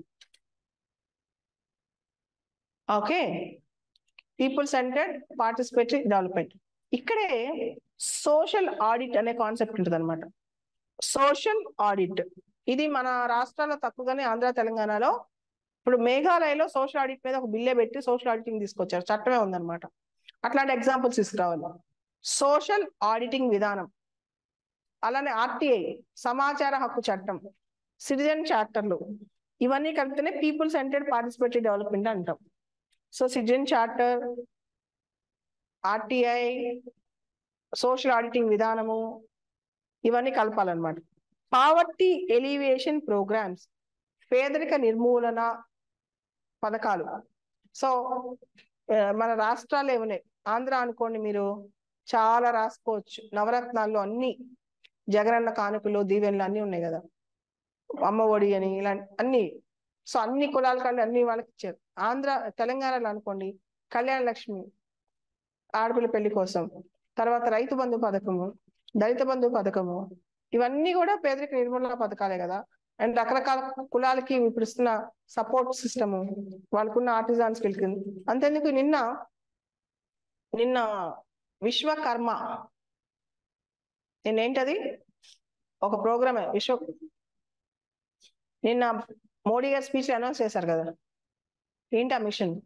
okay people centred participatory development ఇక్కడే సోషల్ ఆడిట్ అనే కాన్సెప్ట్ ఉంటుంది అనమాట సోషల్ ఆడిట్ ఇది మన రాష్ట్రాల్లో తక్కువగానే ఆంధ్ర తెలంగాణలో ఇప్పుడు మేఘాలయలో సోషల్ ఆడిట్ మీద ఒక బిల్లే పెట్టి సోషల్ ఆడిటింగ్ తీసుకొచ్చారు చట్టమే ఉందన్నమాట అట్లాంటి ఎగ్జాంపుల్స్ తీసుకురావాలి సోషల్ ఆడిటింగ్ విధానం అలానే ఆర్టీఐ సమాచార హక్కు చట్టం సిటిజన్ చార్టర్లు ఇవన్నీ కలిపితేనే పీపుల్ సెంటర్డ్ పార్టిసిపేటరీ డెవలప్మెంట్ అంటాం so citizen charter RTI social auditing విధానము ఇవన్నీ కలపాలన్నమాట పావర్టీ ఎలివేషన్ ప్రోగ్రామ్స్ పేదరిక నిర్మూలన పథకాలు సో ఆ, మన రాష్ట్రాలు ఏమున్నాయి ఆంధ్ర అనుకోండి మీరు చాలా రాసుకోవచ్చు నవరత్నాల్లో అన్ని జగనన్న కానుకలు దీవెనలు అన్ని ఉన్నాయి కదా అమ్మ ఒడి అని ఇలాంటి అన్ని సో అన్ని కులాల కళ్ళు అన్ని వాళ్ళకి ఇచ్చారు ఆంధ్ర తెలంగాణలో అనుకోండి కళ్యాణ లక్ష్మి ఆడపిల్ల పెళ్లి కోసం తర్వాత రైతు బంధు పథకము దళిత బంధు పథకము ఇవన్నీ కూడా పేదరిక నిర్మూలన పథకాలే కదా అండ్ రకరకాల కులాలకి ఇప్పుడు ఇస్తున్న సపోర్ట్ సిస్టమ్ వాళ్ళకున్న ఆర్టిజాన్స్ కి అంతేందుకు నిన్న నిన్న విశ్వకర్మ నిన్నేంటది ఒక ప్రోగ్రామ్ విశ్వ నిన్న మోడీ గారి స్పీచ్ అనౌన్స్ చేశారు కదా ఏంటి ఆ మిషన్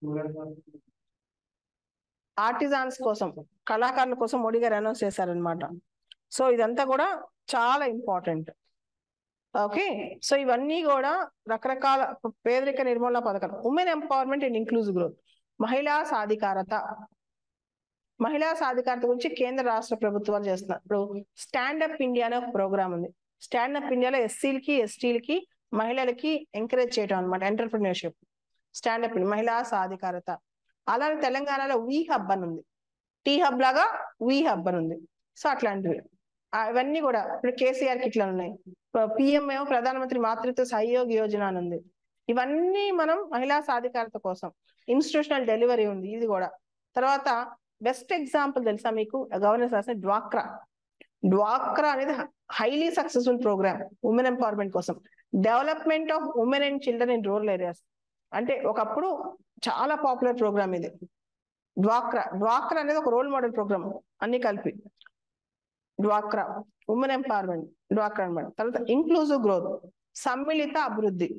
ఆర్టిజాన్స్ కోసం కళాకారుల కోసం మోడీ గారు అనౌన్స్ చేశారనమాట సో ఇదంతా కూడా చాలా ఇంపార్టెంట్ ఓకే సో ఇవన్నీ కూడా రకరకాల పేదరిక నిర్మూలన పథకాలు women empowerment and inclusive growth మహిళా సాధికారత మహిళా సాధికారత గురించి కేంద్ర రాష్ట్ర ప్రభుత్వాలు చేస్తున్నారు ఇప్పుడు స్టాండప్ ఇండియా అనే ఒక ప్రోగ్రామ్ ఉంది స్టాండప్ ఇండియాలో ఎస్సీలకి ఎస్టీలకి మహిళలకి ఎంకరేజ్ చేయడం అనమాట ఎంటర్ప్రినర్షిప్ స్టాండప్ మహిళా సాధికారత అలానే తెలంగాణలో వీ హబ్ అని ఉంది టీ హబ్ లాగా వీ హబ్ అని ఉంది సో అట్లాంటివి ఆ, ఇవన్నీ కూడా ఇప్పుడు కేసీఆర్ కి ఇట్లా ఉన్నాయి పిఎం ఏమో ప్రధానమంత్రి మాతృత్వ సహయోగ్ యోజన అని ఉంది ఇవన్నీ మనం మహిళా సాధికారత కోసం ఇన్స్టిట్యూషనల్ డెలివరీ ఉంది ఇది కూడా తర్వాత బెస్ట్ ఎగ్జాంపుల్ తెలుసా మీకు గవర్నెన్స్ రాసిన డ్వాక్రా డ్వాక్రా అనేది highly successful programme women empowerment కోసం development of women and children in rural areas అంటే ఒకప్పుడు చాలా పాపులర్ ప్రోగ్రామ్ ఇది డ్వాక్రా డ్వాక్రా అనేది ఒక రోల్ మోడల్ ప్రోగ్రామ్ అన్ని కలిపి డ్వాక్రా ఉమెన్ ఎంపవర్మెంట్ డ్వాక్రా అనమాట తర్వాత ఇంక్లూజివ్ గ్రోత్ సమ్మిళిత అభివృద్ధి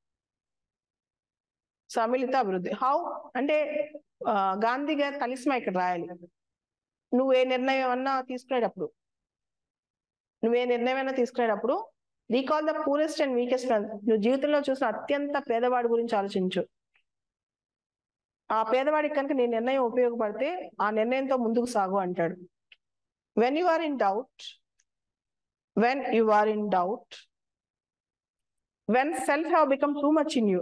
సమ్మిళిత అభివృద్ధి హౌ అంటే ఆ, గాంధీ గారి తలిస్మా ఇక్కడ రాయాలి నువ్వు ఏ నిర్ణయం అన్నా తీసుకునేటప్పుడు నువ్వు ఏ నిర్ణయం అయినా తీసుకునేటప్పుడు recall the poorest and weakest నువ్వు జీవితంలో చూసిన అత్యంత పేదవాడి గురించి ఆలోచించు ఆ పేదవాడికి కనుక నీ నిర్ణయం ఉపయోగపడితే ఆ నిర్ణయంతో ముందుకు సాగు అంటాడు when you are in doubt when you are in doubt when self have become too much in you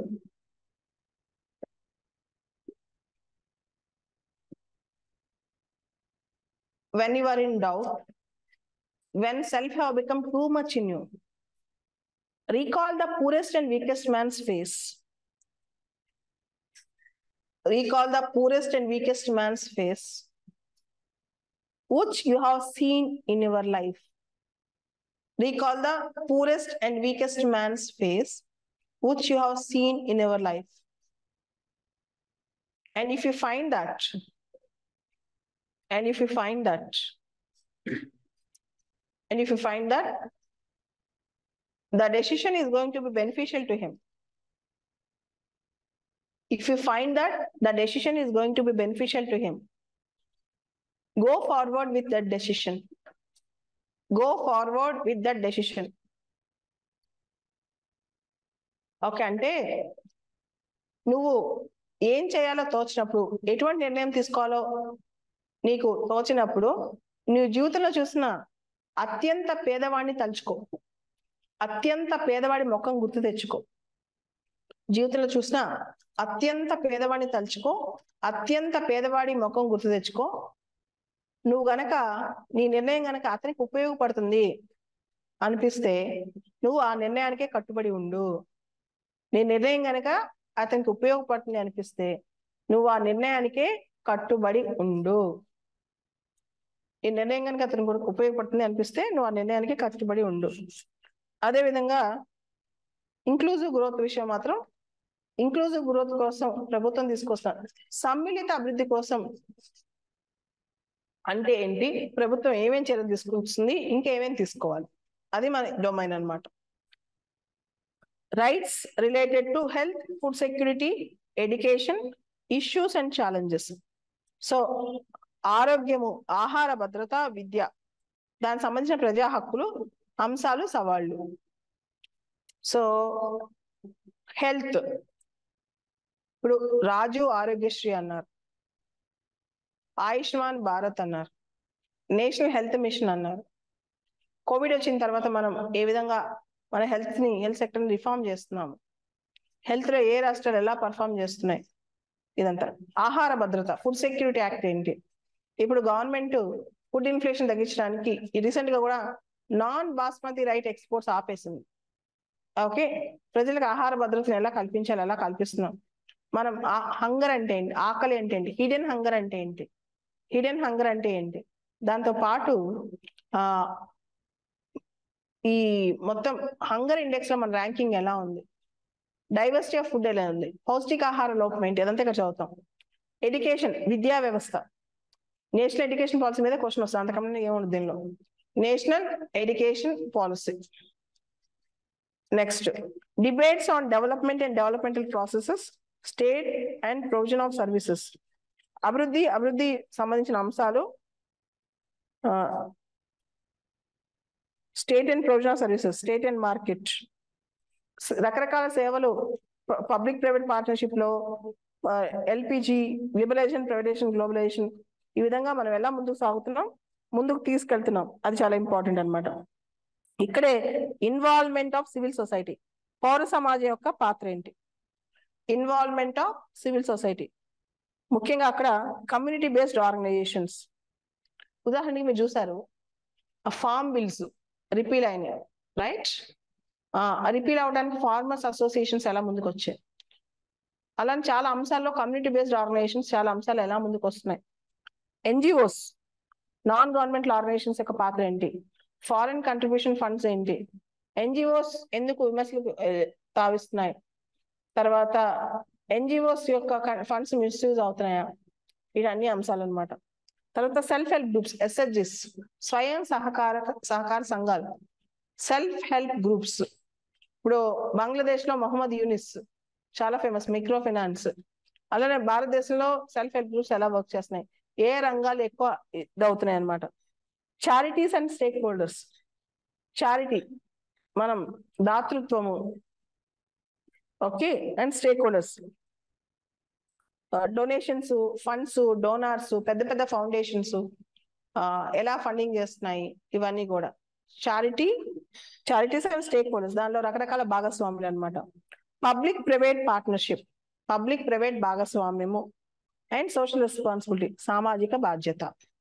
when you are in doubt, when self have become too much in you, recall the poorest and weakest man's face. Recall the poorest and weakest man's face, which you have seen in your life. Recall the poorest and weakest man's face, which you have seen in your life. And if you find that, and if you find that, and if you find that the decision is going to be beneficial to him, if you find that the decision is going to be beneficial to him, go forward with that decision. Go forward with that decision. Okay అంటే నువ్వు ఏం చేయాలో తోచినప్పుడు ఎటువంటి నిర్ణయం తీసుకోవాలో నీకు తోచినప్పుడు నువ్వు జీవితంలో చూసిన అత్యంత పేదవాడిని తలుచుకో అత్యంత పేదవాడి ముఖం గుర్తు తెచ్చుకో జీవితంలో చూసిన అత్యంత పేదవాడిని తలుచుకో అత్యంత పేదవాడి ముఖం గుర్తు తెచ్చుకో నువ్వు గనక నీ నిర్ణయం గనక అతనికి ఉపయోగపడుతుంది అనిపిస్తే నువ్వు ఆ నిర్ణయానికే కట్టుబడి ఉండు నీ నిర్ణయం గనక అతనికి ఉపయోగపడుతుంది అనిపిస్తే నువ్వు ఆ నిర్ణయానికే కట్టుబడి ఉండు ఈ నిర్ణయం కనుక అతనికి కూడా ఉపయోగపడుతుంది అనిపిస్తే నువ్వు ఆ నిర్ణయానికి కట్టుబడి ఉండు అదే విధంగా ఇంక్లూజివ్ గ్రోత్ విషయం మాత్రం ఇంక్లూజివ్ గ్రోత్ కోసం ప్రభుత్వం తీసుకొస్తారు సమ్మిళిత అభివృద్ధి కోసం అంటే ఏంటి ప్రభుత్వం ఏమేం చర్యలు తీసుకొస్తుంది ఇంకేమేం తీసుకోవాలి అది మన డొమైన్ అన్నమాట rights related to health food security education issues and challenges so ఆరోగ్యము ఆహార భద్రత విద్య దానికి సంబంధించిన ప్రజా హక్కులు అంశాలు సవాళ్ళు సో హెల్త్ ఇప్పుడు రాజు ఆరోగ్యశ్రీ అన్నారు ఆయుష్మాన్ భారత్ అన్నారు నేషనల్ హెల్త్ మిషన్ అన్నారు కోవిడ్ వచ్చిన తర్వాత మనం ఏ విధంగా మన హెల్త్ ని హెల్త్ సెక్టర్ ని రిఫార్మ్ చేస్తున్నాము హెల్త్ లో ఏ రాష్ట్రాలు ఎలా పర్ఫామ్ చేస్తున్నాయి ఇదంతా ఆహార భద్రత ఫుడ్ సెక్యూరిటీ యాక్ట్ ఏంటి ఇప్పుడు గవర్నమెంట్ ఫుడ్ ఇన్ఫ్లేషన్ తగ్గించడానికి రీసెంట్ గా కూడా నాన్ బాస్మతి రైట్ ఎక్స్పోర్ట్స్ ఆపేసింది ఓకే ప్రజలకు ఆహార భద్రతను ఎలా కల్పించాలి ఎలా కల్పిస్తున్నాం మనం హంగర్ అంటే ఏంటి ఆకలి అంటే ఏంటి హిడెన్ హంగర్ అంటే ఏంటి హిడెన్ హంగర్ అంటే ఏంటి దాంతో పాటు ఆ ఈ మొత్తం హంగర్ ఇండెక్స్ లో మన ర్యాంకింగ్ ఎలా ఉంది డైవర్సిటీ ఆఫ్ ఫుడ్ ఎలా ఉంది పౌష్టికాహార లోపం ఏంటి అదంతా ఇక్కడ చదువుతాం ఎడ్యుకేషన్ విద్యా వ్యవస్థ నేషనల్ ఎడ్యుకేషన్ పాలసీ మీద క్వశ్చన్ వస్తుంది అంతకన్నా ఏముంది దీనిలో national education policy next debates on development and developmental processes state and provision of services అభివృద్ధి అభివృద్ధి సంబంధించిన అంశాలు state and provision of services state and market రకరకాల సేవలు పబ్లిక్ ప్రైవేట్ పార్ట్నర్షిప్ లో ఎల్పిజి లిబరలైజేషన్ ప్రైవేటేషన్ గ్లోబలైజేషన్ ఈ విధంగా మనం ఎలా ముందుకు సాగుతున్నాం ముందుకు తీసుకెళ్తున్నాం అది చాలా ఇంపార్టెంట్ అన్నమాట ఇక్కడే ఇన్వాల్వ్మెంట్ ఆఫ్ సివిల్ సొసైటీ పౌర సమాజం యొక్క పాత్ర ఏంటి ఇన్వాల్వ్మెంట్ ఆఫ్ సివిల్ సొసైటీ ముఖ్యంగా అక్కడ కమ్యూనిటీ బేస్డ్ ఆర్గనైజేషన్స్ ఉదాహరణకి మీరు చూసారు ఆ ఫార్మ్ బిల్స్ రిపీల్ అయినాయి రైట్ రిపీల్ అవడానికి ఫార్మర్స్ అసోసియేషన్స్ ఎలా ముందుకు వచ్చాయి అలానే చాలా అంశాల్లో కమ్యూనిటీ బేస్డ్ ఆర్గనైజేషన్స్ చాలా అంశాలు ఎలా ముందుకు వస్తున్నాయి ఎన్జిఓస్ నాన్ గవర్నమెంటల్ ఆర్గనైజేషన్స్ యొక్క పాత్ర ఏంటి ఫారెన్ కంట్రిబ్యూషన్ ఫండ్స్ ఏంటి ఎన్జిఓస్ ఎందుకు విమర్శలు తావిస్తున్నాయి తర్వాత ఎన్జిఓస్ యొక్క ఫండ్స్ మిస్యూజ్ అవుతున్నాయా ఇవి అన్ని అంశాలు అనమాట తర్వాత సెల్ఫ్ హెల్ప్ గ్రూప్స్ ఎస్హెచ్జిస్ స్వయం సహకార సహకార సంఘాలు సెల్ఫ్ హెల్ప్ గ్రూప్స్ ఇప్పుడు బంగ్లాదేశ్ లో మొహమ్మద్ యూనిస్ చాలా ఫేమస్ మైక్రో ఫైనాన్స్ అలానే భారతదేశంలో సెల్ఫ్ హెల్ప్ గ్రూప్స్ ఎలా వర్క్ చేస్తున్నాయి ఏ రంగాలు ఎక్కువ ఇదవుతున్నాయి అనమాట charities and stakeholders charity మనం దాతృత్వము okay and stakeholders donations funds donors పెద్ద పెద్ద ఫౌండేషన్స్ ఎలా ఫండింగ్ చేస్తున్నాయి ఇవన్నీ కూడా charity charities and stakeholders దానిలో రకరకాల భాగస్వాములు అనమాట public private partnership public private భాగస్వామ్యము అండ్ సోషల్ రెస్పాన్సిబిలిటీ సామాజిక బాధ్యత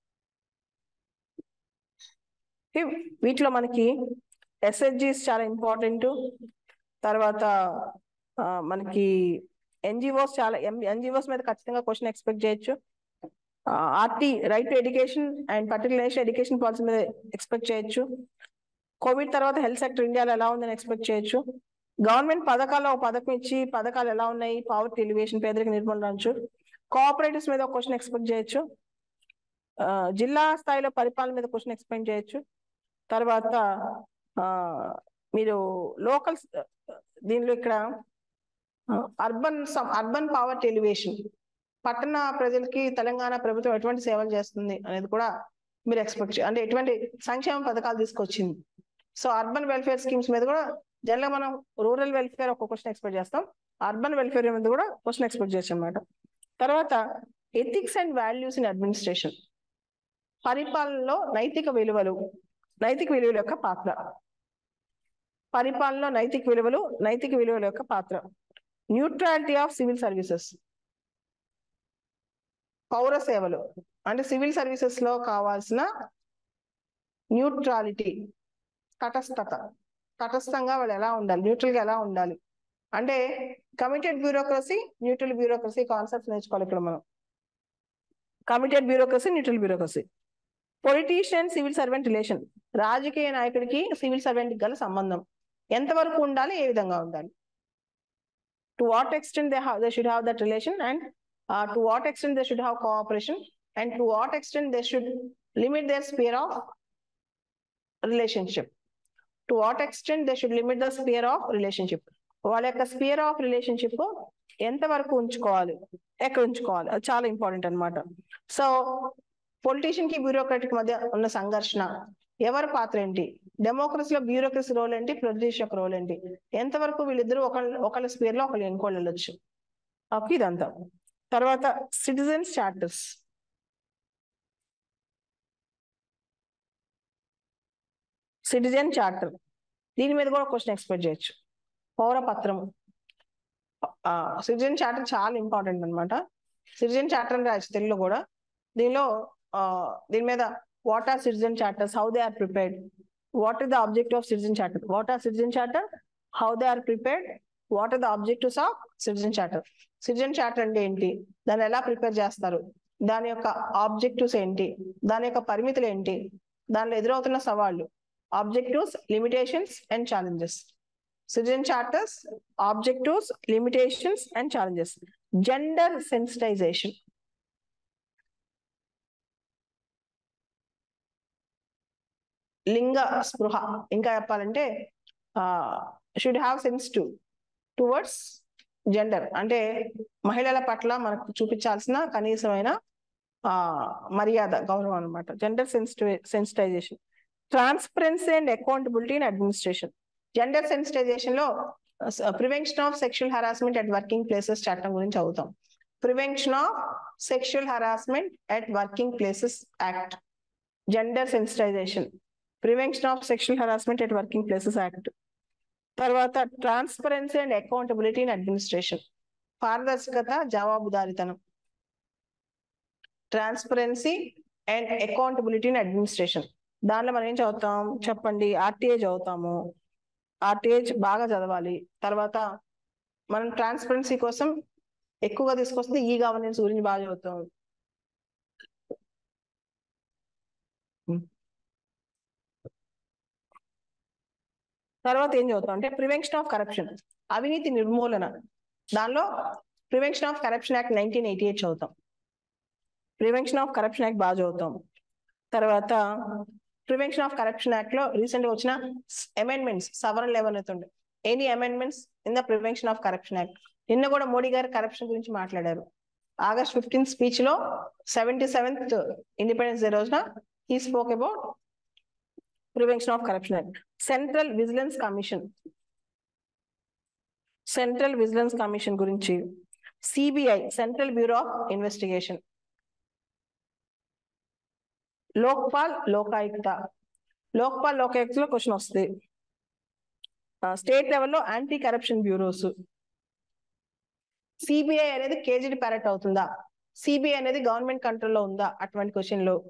వీటిలో మనకి ఎస్హెచ్జిస్ చాలా ఇంపార్టెంట్ తర్వాత మనకి ఎన్జిఓస్ చాలా ఎన్జిఓస్ మీద ఖచ్చితంగా క్వశ్చన్ ఎక్స్పెక్ట్ చేయొచ్చు RT right to education and particular education policy మీద ఎక్స్పెక్ట్ చేయొచ్చు కోవిడ్ తర్వాత హెల్త్ సెక్టర్ ఇండియాలో ఎలా ఉందని ఎక్స్పెక్ట్ చేయొచ్చు గవర్నమెంట్ పథకాల్లో ఒక పథకం ఇచ్చి పథకాలు ఎలా ఉన్నాయి పావర్టీ ఎలివేషన్ పేదరిక నిర్మూలన అనొచ్చు కోఆపరేటివ్స్ మీద ఒక క్వశ్చన్ ఎక్స్పెక్ట్ చేయొచ్చు జిల్లా స్థాయిలో పరిపాలన మీద క్వశ్చన్ ఎక్స్పెక్ట్ చేయొచ్చు తర్వాత మీరు లోకల్ దీనిలో ఇక్కడ అర్బన్ అర్బన్ పావర్టీ ఎలివేషన్ పట్టణ ప్రజలకి తెలంగాణ ప్రభుత్వం ఎటువంటి సేవలు చేస్తుంది అనేది కూడా మీరు ఎక్స్పెక్ట్ అంటే ఎటువంటి సంక్షేమ పథకాలు తీసుకొచ్చింది సో అర్బన్ వెల్ఫేర్ స్కీమ్స్ మీద కూడా జనరల్ మనం రూరల్ వెల్ఫేర్ ఒక క్వశ్చన్ ఎక్స్పెక్ట్ చేస్తాం అర్బన్ వెల్ఫేర్ మీద కూడా క్వశ్చన్ ఎక్స్పెక్ట్ చేయొచ్చు అనమాట తర్వాత ethics and values in administration పరిపాలనలో నైతిక విలువలు నైతిక విలువల యొక్క పాత్ర పరిపాలనలో నైతిక విలువలు నైతిక విలువల యొక్క పాత్ర న్యూట్రాలిటీ ఆఫ్ సివిల్ సర్వీసెస్ పౌర సేవలు అంటే సివిల్ సర్వీసెస్ లో కావాల్సిన న్యూట్రాలిటీ తటస్థత తటస్థంగా వాళ్ళు ఎలా ఉండాలి న్యూట్రల్ గా ఎలా ఉండాలి అంటే committed bureaucracy neutral bureaucracy concepts నేర్చుకోవాలి ఇక్కడ మనం committed bureaucracy neutral bureaucracy politician civil servant relation రాజకీయ నాయకుడికి సివిల్ సర్వెంట్ గల సంబంధం ఎంతవరకు ఉండాలి ఏ విధంగా ఉండాలి to what extent they they should have that relation and to what extent they should have cooperation and to what extent they should limit their sphere of relationship to what extent they should limit the sphere of relationship వాళ్ళ యొక్క spear of relationship ఎంత వరకు ఉంచుకోవాలి ఎక్కడ ఉంచుకోవాలి అది చాలా important అన్నమాట సో పొలిటీషియన్ కి బ్యూరోక్రటిక్ మధ్య ఉన్న సంఘర్షణ ఎవరి పాత్ర ఏంటి డెమోక్రసీలో బ్యూరోక్రసీ రోల్ ఏంటి పొలిటీషియన్ యొక్క రోల్ ఏంటి ఎంతవరకు వీళ్ళిద్దరూ ఒకళ్ళ ఒకళ్ళ స్పియర్ లో ఒకళ్ళు ఇంకోళ్ళు వెళ్ళొచ్చు ఓకే ఇదంతా తర్వాత సిటిజన్స్ చార్టర్స్ సిటిజన్ చార్టర్ దీని మీద కూడా క్వశ్చన్ ఎక్స్పెక్ట్ చేయొచ్చు పౌరపత్రం సిటిజన్ చార్టర్ చాలా ఇంపార్టెంట్ అన్నమాట సిటిజన్ చార్టర్ అని రాయొచ్చు తెలుగులో కూడా దీనిలో ఆ, దీని మీద what are citizen charters how they are prepared what is the objective of citizen charter what are citizen charter how they are prepared what are the objectives of citizen charter citizen charter అంటే ఏంటి దాన్ని ఎలా prepare చేస్తారు దాని యొక్క objectives ఏంటి దాని యొక్క పరిమితులు ఏంటి దానిలో ఎదురవుతున్న సవాళ్ళు objectives limitations and challenges citizen charters objectives limitations and challenges gender sensitisation లింగ స్పృహ ఇంకా చెప్పాలంటే should have sensitive towards gender అంటే మహిళల పట్ల మనకు చూపించాల్సిన కనీసమైన ఆ మర్యాద గౌరవం అనమాట gender sensitive sensitisation transparency and accountability in administration gender sensitisation లో prevention of sexual harassment at working places చట్టం గురించి చదువుతాం prevention of sexual harassment at working places act gender sensitisation prevention of sexual harassment at working places act తర్వాత transparency and accountability in administration పారదర్శకత జవాబుదారితనం transparency and accountability in administration దానిలో మనం ఏం చదువుతాం చెప్పండి ఆర్టీఏ చదువుతాము ఆర్టీఏ బాగా చదవాలి తర్వాత మనం ట్రాన్స్పరెన్సీ కోసం ఎక్కువగా తీసుకొస్తే ఈ గవర్నెన్స్ గురించి బాగా చదువుతాం తర్వాత ఏం చదువుతాం అంటే ప్రివెన్షన్ ఆఫ్ కరప్షన్ అవినీతి నిర్మూలన దానిలో prevention of corruption act nineteen eighty eight చదువుతాం ప్రివెన్షన్ ఆఫ్ కరప్షన్ యాక్ట్ బాగా చదువుతాం తర్వాత ప్రివెన్షన్ ఆఫ్ కరప్షన్ యాక్ట్ లో రీసెంట్ గా వచ్చిన అమెండ్మెంట్స్ సవరణలు ఏమవుతుండే any amendments in the prevention of corruption act నిన్న కూడా మోడీ గారు కరప్షన్ గురించి మాట్లాడారు ఆగస్ట్ ఫిఫ్టీన్త్ స్పీచ్ లో సెవెంటీ సెవెంత్ ఇండిపెండెన్స్ డే రోజున he spoke about prevention of corruption act central vigilance commission central vigilance commission గురించి CBI central bureau of investigation Lokpal Lokayukta Lokpal Lokayukta లో question వస్తుంది state లెవెల్లో యాంటీ కరప్షన్ బ్యూరోస్ సిబిఐ అనేది caged parrot అవుతుందా CBI అనేది government కంట్రోల్లో ఉందా అటువంటి క్వశ్చన్ లో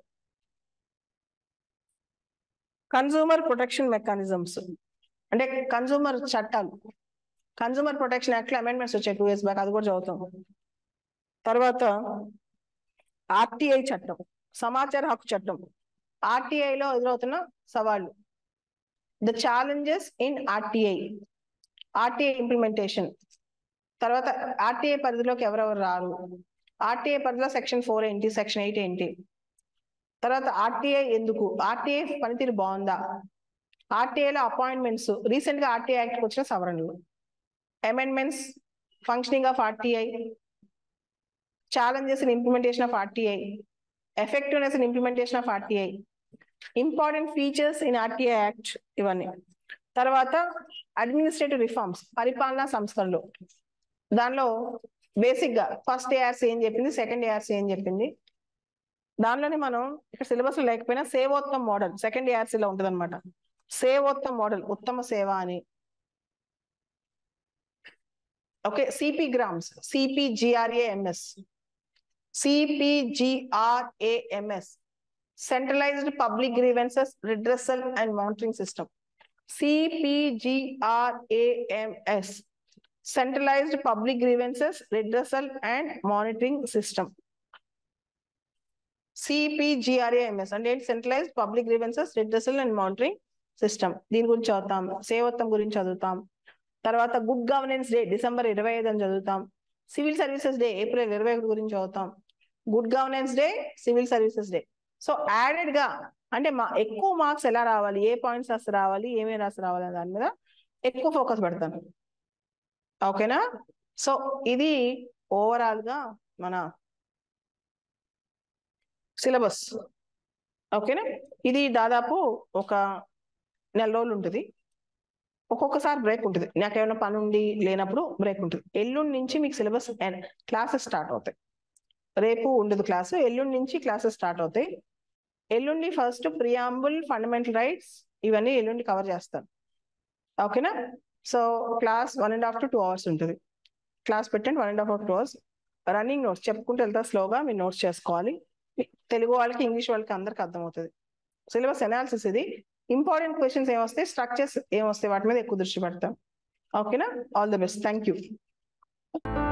కన్సూమర్ ప్రొటెక్షన్ మెకానిజమ్స్ అంటే కన్సూమర్ చట్టాలు కన్సూమర్ ప్రొటెక్షన్ యాక్ట్ లో అమెండ్మెంట్స్ వచ్చాయి టూ ఇయర్స్ బ్యాక్ అది కూడా చదువుతాం తర్వాత ఆర్టీఐ చట్టం సమాచార హక్కు చట్టం ఆర్టీఐ లో ఎదురవుతున్న సవాళ్ళు the challenges in RTI RTI implementation తర్వాత ఆర్టీఐ పరిధిలోకి ఎవరెవరు రారు ఆర్టీఐ పరిధిలో సెక్షన్ ఫోర్ ఏంటి సెక్షన్ ఎయిట్ ఏంటి తర్వాత ఆర్టీఐ ఎందుకు ఆర్టీఐ పనితీరు బాగుందా ఆర్టీఐలో అపాయింట్మెంట్స్ రీసెంట్ గా ఆర్టీఐ యాక్ట్ వచ్చిన సవరణలు amendments functioning of RTI challenges in implementation of RTI effectiveness in implementation of RTI important features in RTI act ఇవన్నీ తర్వాత అడ్మినిస్ట్రేటివ్ రిఫార్మ్స్ పరిపాలనా సంస్థల్లో దానిలో బేసిక్ గా ఫస్ట్ ఏఆర్సీ ఏం చెప్పింది సెకండ్ ఏఆర్సీ ఏం చెప్పింది దానిలోనే మనం ఇక్కడ సిలబస్ లేకపోయినా సేవోత్తమ్ మోడల్ సెకండ్ లో ఉంటుంది అనమాట సేవోత్తమ్ మోడల్ ఉత్తమ సేవ అని okay CP grams CPGRAMS CPGRAMS centralised public grievances redressal and monitoring system CPGRAMS centralised public grievances redressal and monitoring system CPGRAMS అంటే centralised public grievances redressal and monitoring system దీని గురించి చదువుతాం సేవత్వం గురించి చదువుతాం తర్వాత గుడ్ గవర్నెన్స్ డే డిసెంబర్ ఇరవై ఐదు అని చదువుతాం సివిల్ సర్వీసెస్ డే ఏప్రిల్ ఇరవై ఒకటి గురించి చదువుతాం good governance day civil services day so added గా అంటే మా ఎక్కువ మార్క్స్ ఎలా రావాలి ఏ పాయింట్స్ రాసి రావాలి ఏమేమి రాసి రావాలి అనే దాని మీద ఎక్కువ ఫోకస్ పెడతాను ఓకేనా సో ఇది ఓవరాల్ గా మన సిలబస్ ఓకేనా ఇది దాదాపు ఒక నెల రోజులు ఉంటుంది ఒక్కొక్కసారి బ్రేక్ ఉంటుంది నాకు ఏమైనా పని ఉండి లేనప్పుడు బ్రేక్ ఉంటుంది ఎల్లుండి నుంచి మీకు సిలబస్ క్లాసెస్ స్టార్ట్ అవుతాయి రేపు ఉండదు క్లాసు ఎల్లుండి నుంచి క్లాసెస్ స్టార్ట్ అవుతాయి ఎల్లుండి ఫస్ట్ ప్రియాంబుల్ ఫండమెంటల్ రైట్స్ ఇవన్నీ ఎల్లుండి కవర్ చేస్తాను ఓకేనా so class one and half to two hours ఉంటుంది క్లాస్ పెట్టండి one and half two hours running notes చెప్పుకుంటూ వెళ్తా స్లోగా మీరు నోట్స్ చేసుకోవాలి తెలుగు వాళ్ళకి ఇంగ్లీష్ వాళ్ళకి అందరికి అర్థమవుతుంది సిలబస్ అనాలిసిస్ ఇది ఇంపార్టెంట్ క్వశ్చన్స్ ఏమొస్తాయి స్ట్రక్చర్స్ ఏమొస్తాయి వాటి మీద ఎక్కువ దృష్టి పెడతాం ఓకేనా all the best thank you